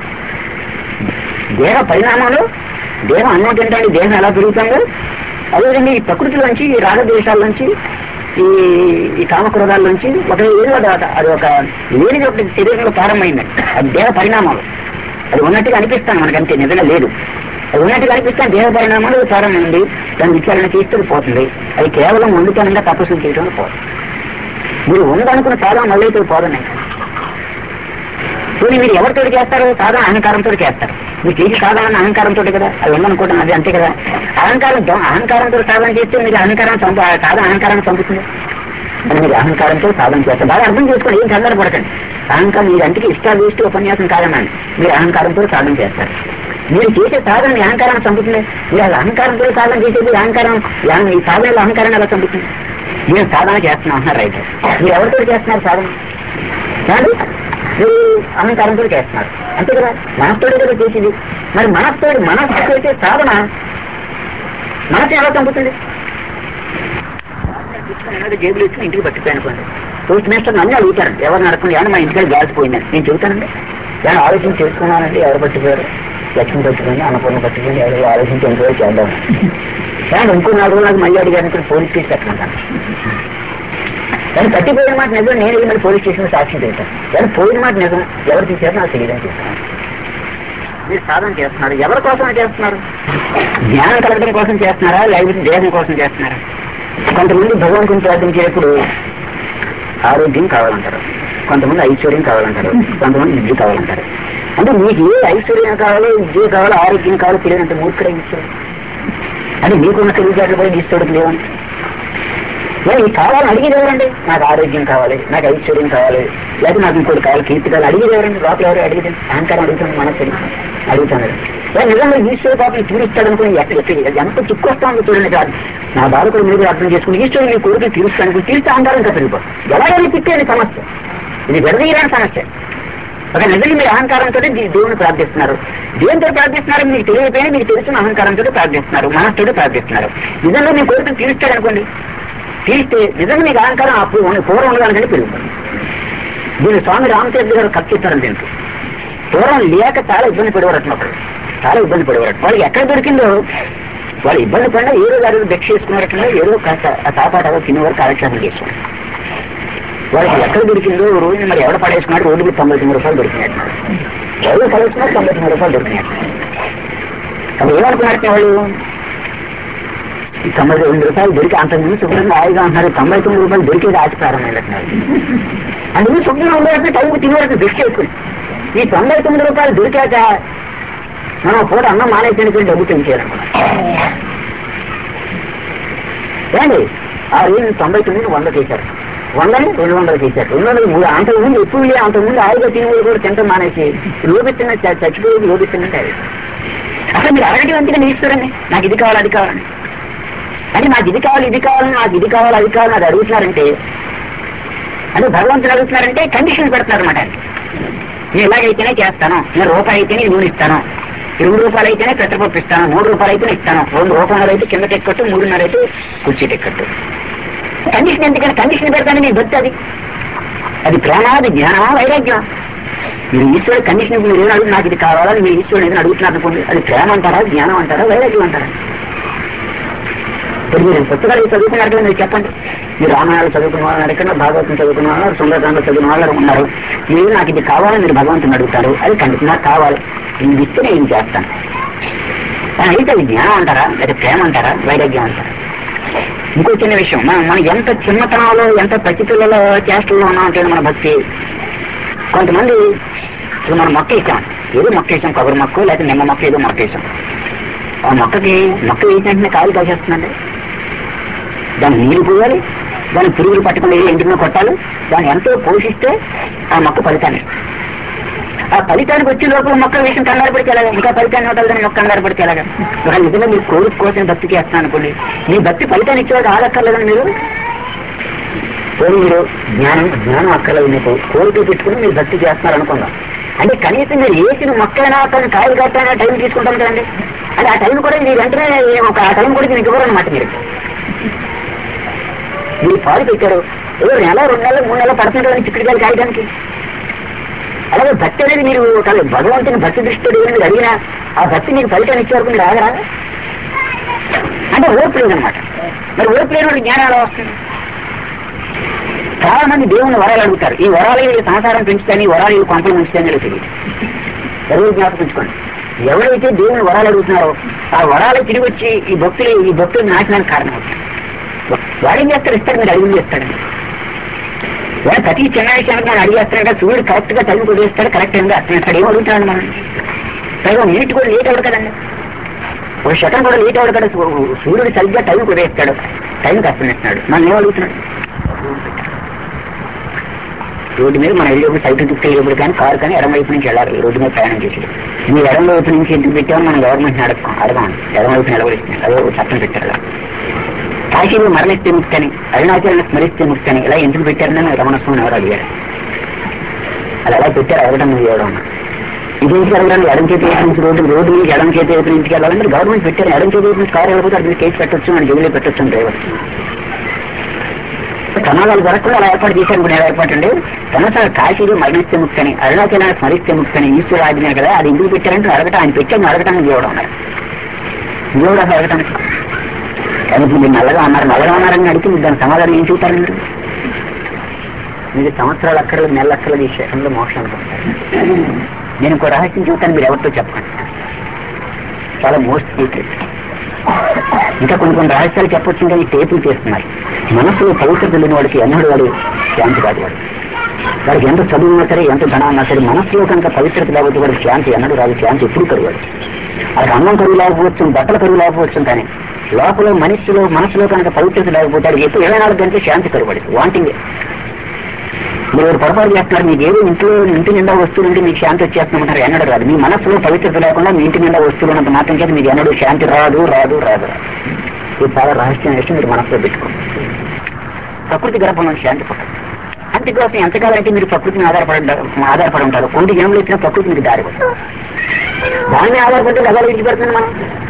దేహ పరిణామాలు దేహం అన్నం తింటానికి దేహం ఎలా పెరుగుతుందో అదేవిధంగా ఈ ప్రకృతిలోంచి ఈ రాగద్వేషాల ఈ ఈ కామక్రోధాల నుంచి ఒక ఏదో ఒక- అది ఒక లేనిది ఒకటి శరీరంలో ప్రారంభమైందండి అది దేహ పరిణామాలు అది ఉన్నట్టుగా అనిపిస్తాను మనకంతే నిజంగా లేదు అది ఉన్నట్టుగా అనిపిస్తాను దేహ పరిణామాలు అది ప్రారంభమైంది దాని విచారణ చేస్తే అది పోతుంది అది కేవలం వండుతనంగా తపస్సులు చేయడం పోతుంది మీరు ఉందనుకున్న సాధన మళ్ళీ అయితే పోదండి పోనీ మీరు ఎవరితో చేస్తారు సాధన అహంకారంతో చేస్తారు మీరు చేసి సాధన అహంకారంతో కదా అది ఉందనుకోవడం అది అంతే కదా అహంకారం దొ- అహంకారంతో సాధన చేస్తే మీరు అహంకారం చంపు ఆ సాధన అహంకారాన్ని చంపుతుంది అది మీరు అహంకారంతో సాధన చేస్తారు బాగా అర్థం చేసుకోండి ఏం కంగారు పడకండి అహంకారం మీరు అంటికి ఇష్టాలు వేస్ట్ ఉపన్యాసం కాదన్నాను మీరు అహంకారంతో సాధన చేస్తారు మీరు చేసే సాధన మీ అహంకారాన్ని చంపుతుంది మీరు అసలు అహంకారంతో సాధన చేసేది అహంకారం యా- ఈ సాధనలో అహంకారాన్ని ఎలా చంపుతుంది నేను సాధన చేస్తున్నాను అంటున్నారు రైట్ మీరు ఎవరితో చేస్తున్నారు సాధన కాదు మీరు అహంకారంతో చేస్తున్నారు అంతే కదా మనస్తోడి కదా చేసేది మరి మనస్తోడి మనసు చేసే సాధన మనసు ఎలా చంపుతుంది ఏదో జేబులు ఇచ్చి ఇంటికి పట్టిపోయి అనుకోండి పోస్ట్ మాస్టర్ నన్ను అడుగుతారు ఎవరు నడకండి ఏమన్నా మా ఇంటికి గ్యాస్ పోయిందని నేను చెబుతానండి నేను ఆలోచన చేసుకున్నానండి ఎవరు పట్టిపోయారు లక్ష్మి పట్టుకుంది అన్నపూర్ణ పట్టుకుంది ఎవరు ఆలోచించి ఎంతో చేద్దాం కానీ ఇంకో నాలుగు రోజులు నాకు మళ్ళీ అడిగారు పోలీస్ కేసు పెట్టమంటాను కానీ పట్టిపోయిన మాట నిజం నేను వెళ్ళి మళ్ళీ పోలీస్ స్టేషన్ సాక్షి తింటాను కానీ పోయిన మాట నిజం ఎవరు తీసారో నాకు తెలియదని చెప్తాను మీరు సాధన చేస్తున్నారు ఎవరి కోసం చేస్తున్నారు జ్ఞానం కలగడం కోసం చేస్తున్నారా లేకపోతే దేహం కోసం చేస్తున్నారా కొంతమంది భగవంతుని ప్రార్థించేటప్పుడు ఆరోగ్యం కావాలంటారు కొంతమంది ఐశ్వర్యం కావాలంటారు కొంతమంది విద్య కావాలంటారు అంటే మీకు ఏ ఐశ్వర్యం కావాలో విద్య కావాలో ఆరోగ్యం కావాలో తెలియనంత మూర్ఖుడే ఈశ్వరుడు అంటే మీకున్న తెలివితేటలు కూడా ఈశ్వరుడికి లేవండి మరి ఇది కావాలని అడిగేది ఎవరండి నాకు ఆరోగ్యం కావాలి నాకు ఐశ్వర్యం కావాలి లేదా నాకు ఇంకోటి కావాలి కీర్తి కావాలి అడిగేది ఎవరండి లోపల ఎవరు అడిగేది అహంకారం అడుగుతుంది మనసు అడుగుతున్నాడు ఏ నిజంగా ఈశ్వరుడు పాపం తీరుస్తాడు అనుకుని ఎక్కడ ఎక్కడ ఎంత చిక్కు వస్తామో చూడండి కాదు నా బాధకుడు మీరు అర్థం చేసుకుని ఈశ్వరుడు మీ కోరికలు తీరుస్తాను అనుకుని తీరిస్తే అహంకారం కలిగిపోతుంది ఎలాగైనా తిట్టేది సమస్య ఇది విడదీయరాని సమస్య ఒక నిజంగా మీరు అహంకారంతో దే- దేవుని ప్రార్థిస్తున్నారు దేంతో ప్రార్థిస్తున్నారు మీకు తెలియకపోయినా మీకు తెలిసిన అహంకారంతో ప్రార్థిస్తున్నారు మనస్సుతో ప్రార్థిస్తున్నారు నిజంగా మీ కోరికలు తీరుస్తాడు అనుకోండి తీస్తే నిజంగా మీకు అహంకారం అప్పుడు ఉన్న- పూర్వం ఉండడానికంటే పెరుగుతుంది దీని స్వామి రామతీర్థ గారు కప్పిస్తారు దీనికి పూర్వం లేక చాలా ఇబ్బంది పడేవారు అప్పుడు చాలా ఇబ్బంది పడేవారు వాళ్ళకి ఎక్కడ దొరికిందో వాళ్ళు ఇబ్బంది పడినా ఏ రోజు అడుగు భిక్ష చేసుకున్నారట్లా ఏదో కాస్త ఆ సాపాట తినేవారు కాలక్షేపం చేసుకున్నారు వాళ్ళకి ఎక్కడ దొరికిందో ఓ రోజు మరి ఎవడ పడేసుకున్నాడు రోడ్డుకి తొంభై తొమ్మిది రూపాయలు దొరికినట్టు ఎవరు పడేసుకున్నారు తొంభై తొమ్మిది రూపాయలు దొరికినట్టు అప్పుడు ఏమనుకున్నట్టు వాళ్ళు ఈ తొంభై తొమ్మిది రూపాయలు దొరికి అంత ముందు శుభ్రంగా హాయిగా అంటున్నారు తొంభై తొమ్మిది రూపాయలు దొరికేది ఆశ ప్రారంభమైనట్టున్నారు అందుకు శుభ్రంగా ఉండేటప్పుడు టైంకి తినేవారికి భిక్ష చేసుకుని ఈ తొంభై తొమ్మిది రూపాయలు దొరికాక మనం పూట అన్నం మానేసేందుకు డబ్బు పెంచేయాలనుకున్నాం ఏమండి ఆ రోజు తొంభై తొమ్మిది వంద చేశారు వందని రెండు వందలు చేశారు రెండు వందలు మూడు అంతకుముందు ఎప్పుడు లే అంతకుముందు ఆరుగా తినేది కూడా తింటాం మానేసి లోపిస్తున్న చ- చచ్చిపోయేది లోపిస్తున్నట్టు అది అసలు మీరు అడగడం అంతగా నేర్చుకోరండి నాకు ఇది కావాలి అది కావాలని అంటే నాకు ఇది కావాలి ఇది కావాలి నాకు ఇది కావాలి అది కావాలి అది అడుగుతున్నారంటే అంటే భగవంతుని అడుగుతున్నారంటే కండిషన్ పెడుతున్నారు అనమాట నేను ఇలాగైతేనే చేస్తాను నేను రూపాయి అయితేనే నూనె ఇస్తాను రెండు రూపాయలు అయితేనే పెద్దపప్పు ఇస్తాను మూడు రూపాయలు అయితేనే ఇస్తాను రెండు రూపాయలు అయితే కింద టెక్కట్టు మూడున్నర అయితే కుర్చీ టెక్కట్టు కండిషన్ ఎందుకని కండిషన్ పెడతాను నీ భక్తి అది అది ప్రేమ అది జ్ఞానమా వైరాగ్యం మీరు ఈశ్వరుడు కండిషన్ మీరు ఏం అడుగు నాకు ఇది కావాలని మీరు ఈశ్వరుడు ఏదైనా అడుగుతున్నారు అనుకోండి అది ప్రేమ అంటారా జ్ఞానం అంటారా వైరాగ్యం అంటారా ఇప్పుడు మీరు పుస్తకాలు చదువుకున్నారు కదా మీరు చెప్పండి మీరు రామాయణాలు చదువుకున్న వాళ్ళు ఎక్కడ భాగవతం చదువుకున్న వాళ్ళు సుందరకాండ చదువుకున్న వాళ్ళు ఉన్నారు మీరు నాకు ఇది కావాలని మీరు భగవంతుని అడుగుతారు అది కండి నాకు కావాలి ఇది ఇస్తే నేను చేస్తాను కానీ అయితే అది జ్ఞానం అంటారా లేదా ప్రేమ అంటారా వైరాగ్యం అంటారా ఇంకో చిన్న విషయం మనం మనం ఎంత చిన్నతనంలో ఎంత పసిపిల్లలో చేష్టల్లో ఉన్నామంటే మన భక్తి కొంతమంది ఇప్పుడు మనం మొక్క వేసాం ఏదో మొక్క వేసాం కొబ్బరి మొక్క లేకపోతే నిమ్మ మొక్క ఏదో మొక్క వేసాం ఆ మొక్కకి మొక్క వేసిన వెంటనే కాయలు కాసేస్తుందండి దాన్ని నీరు పోయాలి దాన్ని పురుగులు పట్టుకుని వెళ్ళి ఇంటి మీద కొట్టాలి దాన్ని ఎంతో పోషిస్తే ఆ మొక్క ఫలితాన్ని ఇస్తుంది. ఆ ఫలితానికి వచ్చే లోపల మొక్క వేసిన కంగారు పడితే ఎలాగా ఇంకా ఫలితాన్ని ఇవ్వటాలి కానీ మొక్క కంగారు పడితే ఎలాగా ఒక నిజంగా మీరు కోరిక కోసం భక్తి చేస్తాను అనుకోండి మీ భక్తి ఫలితాన్ని ఇచ్చేవాడు ఆగక్కర్లేదని మీరు పోనీ మీరు జ్ఞానం జ్ఞానం అక్కర్లేదు మీకు కోరిక పెట్టుకుని మీరు భక్తి చేస్తున్నారు అనుకుందాం అంటే కనీసం మీరు వేసిన మొక్కైనా కానీ కాయలు కట్టైనా టైం తీసుకుంటాం కదండి అంటే ఆ టైం కూడా మీరు వెంటనే ఒక ఆ టైం కూడా మీకు ఇవ్వరు అనమాట మీరు మీరు పాలు పెట్టారు ఏదో నెల రెండు నెలలు మూడు నెలలు పడుతుంది కదండి చిక్కుడుకాయలు కాయడానికి అలాగే భక్తి అనేది మీరు ఒక భగవంతుని భక్తి దృష్టి మీరు అడిగినా ఆ భక్తి మీకు ఫలితాన్ని ఇచ్చే వరకు మీరు ఆగరా అంటే ఓర్పు లేదనమాట మరి ఓర్పు లేని వాడికి జ్ఞానం ఎలా వస్తుంది చాలా మంది దేవుని వరాలు అడుగుతారు ఈ వరాలు ఈ సంసారం పెంచుతాని ఈ వరాలు ఈ కొంపలు ఉంచుతాని తెలియదు ఎవరు జ్ఞాపకించుకోండి ఎవరైతే దేవుని వరాలు అడుగుతున్నారో ఆ వరాలు తిరిగి వచ్చి ఈ భక్తులు ఈ భక్తులు నాశనానికి కారణం అవుతుంది వాడేం చేస్తారు ఇస్తాడు మీరు అడిగి చేస్తాడండి వాడు ప్రతి చిన్న విషయానికి మనం అడిగేస్తాడు సూర్యుడు కరెక్ట్ గా టైం కొట్టేస్తాడు కరెక్ట్ టైంగా అర్థం ఏం అడుగుతున్నాడు మనం పైగా నీటి కూడా లేట్ అవ్వడు కదండి ఒక శకం కూడా లేట్ అవ్వడు కదా సూ- సూర్యుడు సరిగ్గా టైం కొట్టేస్తాడు టైంకి అర్థం ఇస్తున్నాడు మనం ఏం అడుగుతున్నాడు రోడ్డు మీద మనం వెళ్ళేప్పుడు సైకిల్ తిప్పి వెళ్ళేప్పుడు కానీ కారు కానీ ఎడమ వైపు నుంచి వెళ్ళాలి రోడ్డు మీద ప్రయాణం చేసేది మీరు ఎడమ వైపు నుంచి ఎందుకు పెట్టామని మనం గవర్నమెంట్ అడగం అడగం ఎడమ వైపు నిలబడిస్తుంది అదే ఒక చట్టం పెట్టారు అలా. కాశీలో మరణిస్తే ముక్తి అని అరుణాచలను స్మరిస్తే ముక్తి అని ఇలా ఎందుకు పెట్టారని రమణ స్వామి ఎవరు అడిగారు అలా ఎలా పెట్టారు అడగడం మీరు ఎవరు అన్నారు ఇదేంటి అడగడానికి ఎడం చేతి వైపు నుంచి రోడ్డు రోడ్డు నుంచి ఎడం చేతి వైపు నుంచి వెళ్ళాలంటే గవర్నమెంట్ పెట్టారు ఎడం చేతి వైపు నుంచి కారు వెళ్ళిపోతే అక్కడ కేసు పెట్టొచ్చు మన జైలు పెట్టొచ్చు డ్రైవర్ ప్రమాదాలు జరగకుండా అలా ఏర్పాటు చేశారు ఇప్పుడు ఎలా ఏర్పాటు అండి సంవత్సరాలు కాశీలో మరణిస్తే ముక్తి అని అరుణాచలాన్ని స్మరిస్తే ముక్తి అని ఈశ్వరు ఆజ్ఞ కదా అది ఎందుకు పెట్టారంటే అడగటం ఆయన పెట్టాను అడగటానికి దేవుడు ఉన్నారు దేవుడు అసలు అడగటానికి కానీ ఇప్పుడు మీరు నల్లగా ఉన్నారు నల్లగా ఉన్నారని అడిగితే మీరు దాని సమాధానం ఏం చెబుతారు మీరు మీకు సంవత్సరాలు అక్కర్లేదు నెల అక్కర్లేదు ఈ శకంలో మోక్షం అనుకుంటారు నేను ఇంకో రహస్యం చెబుతాను మీరు ఎవరితో చెప్పండి చాలా మోస్ట్ సీక్రెట్ ఇంకా కొన్ని కొన్ని రహస్యాలు చెప్పొచ్చు ఇంకా ఈ టేపులు చేస్తున్నారు మనసులో పవిత్రత లేని వాడికి ఎన్నడు వాడు శాంతి కాదు వాడు వాడికి ఎంత చదువు ఉన్నా సరే ఎంత ధనం ఉన్నా సరే మనసులో కనుక పవిత్రత లేకపోతే వాడికి శాంతి ఎన్నడు రాదు శాంతి ఎప్పుడు కరువాడు అది అన్నం కరువు లేకపోవచ్చు బట్టల కరువు లేకపోవచ్చు కానీ లోపల మనిషిలో మనసులో కనుక పవిత్రత లేకపోతే అది ఎప్పుడు ఇరవై నాలుగు గంటలు శాంతి కరువాడు వాంటింగ్ మీరు ఒకటి పొరపాటు చేస్తున్నారు మీకు ఏదో ఇంట్లో ఇంటి నిండా వస్తువులు ఉంటే మీకు శాంతి వచ్చేస్తుంటారు ఎన్నడూ రాదు మీ మనసులో పవిత్రత లేకుండా మీ ఇంటి నిండా వస్తువులు ఉన్నంత మాత్రం చేత మీకు ఎన్నడూ శాంతి రాదు రాదు రాదు రాదు ఇది చాలా రహస్యం విషయం మీరు మనసులో పెట్టుకోండి ప్రకృతి గర్భంలో శాంతి పుట్టదు శాంతి కోసం ఎంతకాలం అయితే మీరు ప్రకృతిని ఆధారపడ ఆధారపడి ఉంటారు కొన్ని జన్మలు ఇచ్చిన ప్రకృతి మీకు దారి వస్తుంది దాన్ని ఆధారపడితే గదాలు విడిచిపెడుతుంది మనం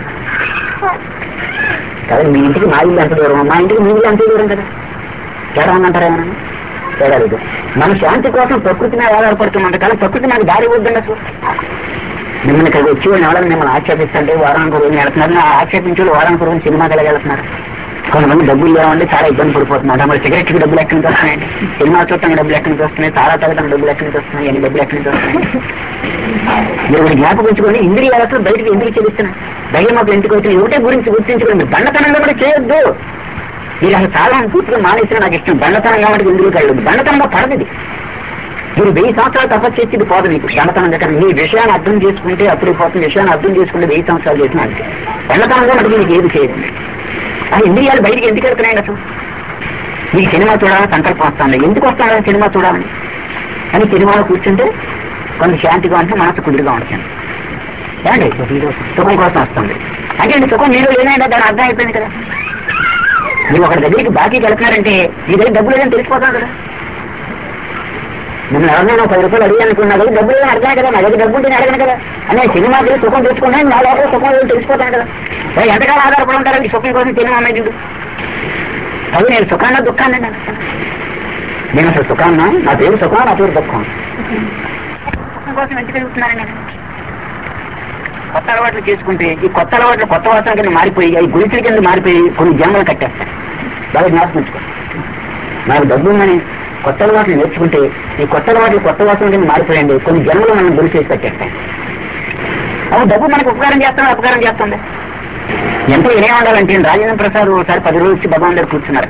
కదా మీ ఇంటికి మా ఇల్లు ఎంత దూరం మా ఇంటికి మీ ఇల్లు అంతే దూరం కదా తేడా ఉందంటారా ఏమన్నా తేడా లేదు మన శాంతి కోసం ప్రకృతి మీద ఆధారపడుతుందంట కానీ ప్రకృతి నాకు దారి వద్దండి అసలు మిమ్మల్ని ఇక్కడ వచ్చి వాళ్ళు ఎవరైనా మిమ్మల్ని ఆక్షేపిస్తుంటే వారానికి రోజు వెళ్తున్నారు ఆ ఆక్షేపించే వాళ్ళు వారానికి రోజు సినిమాకి ఎలా వెళ్తున్నారు కొంతమంది డబ్బులు లేవండి చాలా ఇబ్బంది పడిపోతున్నారు మరి సిగరెట్కి డబ్బులు ఎక్కడి నుంచి వస్తున్నాయండి సినిమా చూడటానికి డబ్బులు ఎక్కడి నుంచి వస్తున్నాయి సారా తాగడానికి డబ్బులు ఎక్కడి నుంచి వస్తున్నాయి ఎన్ని డబ్బులు ఎక్కడి నుంచి వస్తున్నాయి మీరు ఒకటి జ్ఞాపకం ఉంచుకొని ఇంద్రియాలతో బయటకు ఎందుకు చెల్లిస్తున్నాయి దయ్యం మాకు ఎందుకు వచ్చిన ఒకటే గురించి గుర్తించుకోండి మీరు దండతనంగా కూడా చేయొద్దు మీరు అసలు చాలా పూర్తిగా మానేసిన నాకు ఇష్టం దండతనంగా మటుకు ఎందుకు కలదు దండతనంగా పడదు ఇది మీరు వెయ్యి సంవత్సరాలు తపస్సు చేసి ఇది పోదు మీకు దండతనంగా కానీ మీ విషయాన్ని అర్థం చేసుకుంటే అప్పుడు పోతుంది విషయాన్ని అర్థం చేసుకుంటే వెయ్యి సంవత్సరాలు చేసిన అంతే దండతనంగా మటుకు మీకు ఏది చేయదు ఆ ఇంద్రియాలు బయటికి ఎందుకు వెళ్తున్నాయండి అసలు మీకు సినిమా చూడాలని సంకల్పం వస్తుంది ఎందుకు వస్తారా సినిమా చూడాలని అని సినిమాలో కూర్చుంటే కొంత శాంతిగా ఉంటే మనసు కుదురుగా ఉంటుంది ఏమండి సుఖం కోసం వస్తుంది అంటే అండి సుఖం మీరు ఏమైనా దాని అర్థం అయిపోయింది కదా మీరు ఒకరి దగ్గరికి బాకీకి వెళ్తున్నారంటే మీ దగ్గర డబ్బులు లేదని తెలిసిపోతాం కదా మిమ్మల్ని ఎవరినైనా పది రూపాయలు అడిగి అనుకున్నా కదా డబ్బులు లేదని అర్థమే కదా నా దగ్గర డబ్బు ఉంటేనే అడగను కదా అనే సినిమా చూసి సుఖం తెచ్చుకున్నాను నా లోపల సుఖం లేదని తెలిసిపోతాను కదా ఏ, ఎంతకాలం ఆధారపడి ఉంటారండి సుఖం కోసం సినిమా అన్నది చూడు అది నేను సుఖాన్న దుఃఖాన్ని నేను నేను అసలు సుఖాన్నా నా పేరు సుఖం నా పేరు దుఃఖం సుఖం కోసం ఎందుకు వెళ్తున్నాను నేను కొత్త అలవాట్లు చేసుకుంటే ఈ కొత్త అలవాట్లు కొత్త వాసన కింద మారిపోయి ఈ గుడిసెల కింద మారిపోయి కొన్ని జన్మలు కట్టేస్తాయి బాగా జ్ఞాపకం ఉంచుకో నాకు డబ్బు ఉందని కొత్త అలవాట్లు నేర్చుకుంటే ఈ కొత్త అలవాట్లు కొత్త వాసన కింద మారిపోయండి కొన్ని జన్మలు మనం గుడిసేసి కట్టేస్తాయి అవి డబ్బు మనకు ఉపకారం చేస్తాం అపకారం చేస్తుంది ఎంతో వినయం ఉండాలంటే రాజేంద్ర ప్రసాద్ ఒకసారి పది రోజులు వచ్చి భగవాన్ దగ్గర కూర్చున్నారు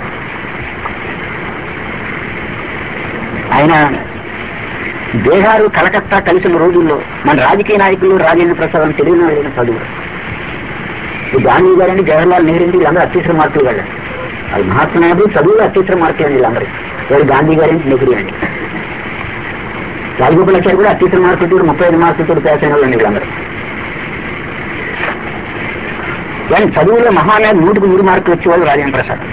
ఆయన బీహారు కలకత్తా కలిసిన రోజుల్లో మన రాజకీయ నాయకులు రాజేంద్ర ప్రసాద్ అని తెలియని వెళ్ళిన చదువు ఈ గాంధీ గారని జవహర్లాల్ నెహ్రూ వీళ్ళందరూ అత్యవసర మార్కులు వెళ్ళండి అది మహాత్మా గాంధీ చదువులు అత్యవసర మార్కులు అండి వీళ్ళందరూ వాడు గాంధీ గారి నెహ్రూ అండి రాజగోపాలాచారి కూడా అత్యవసర మార్కులతో ముప్పై ఐదు మార్కులతో పాస్ అయిన వాళ్ళండి వీళ్ళందరూ కానీ చదువులో మహానాడు నూటికి నూరు మార్కులు వచ్చేవాళ్ళు రాజేంద్ర ప్రసాద్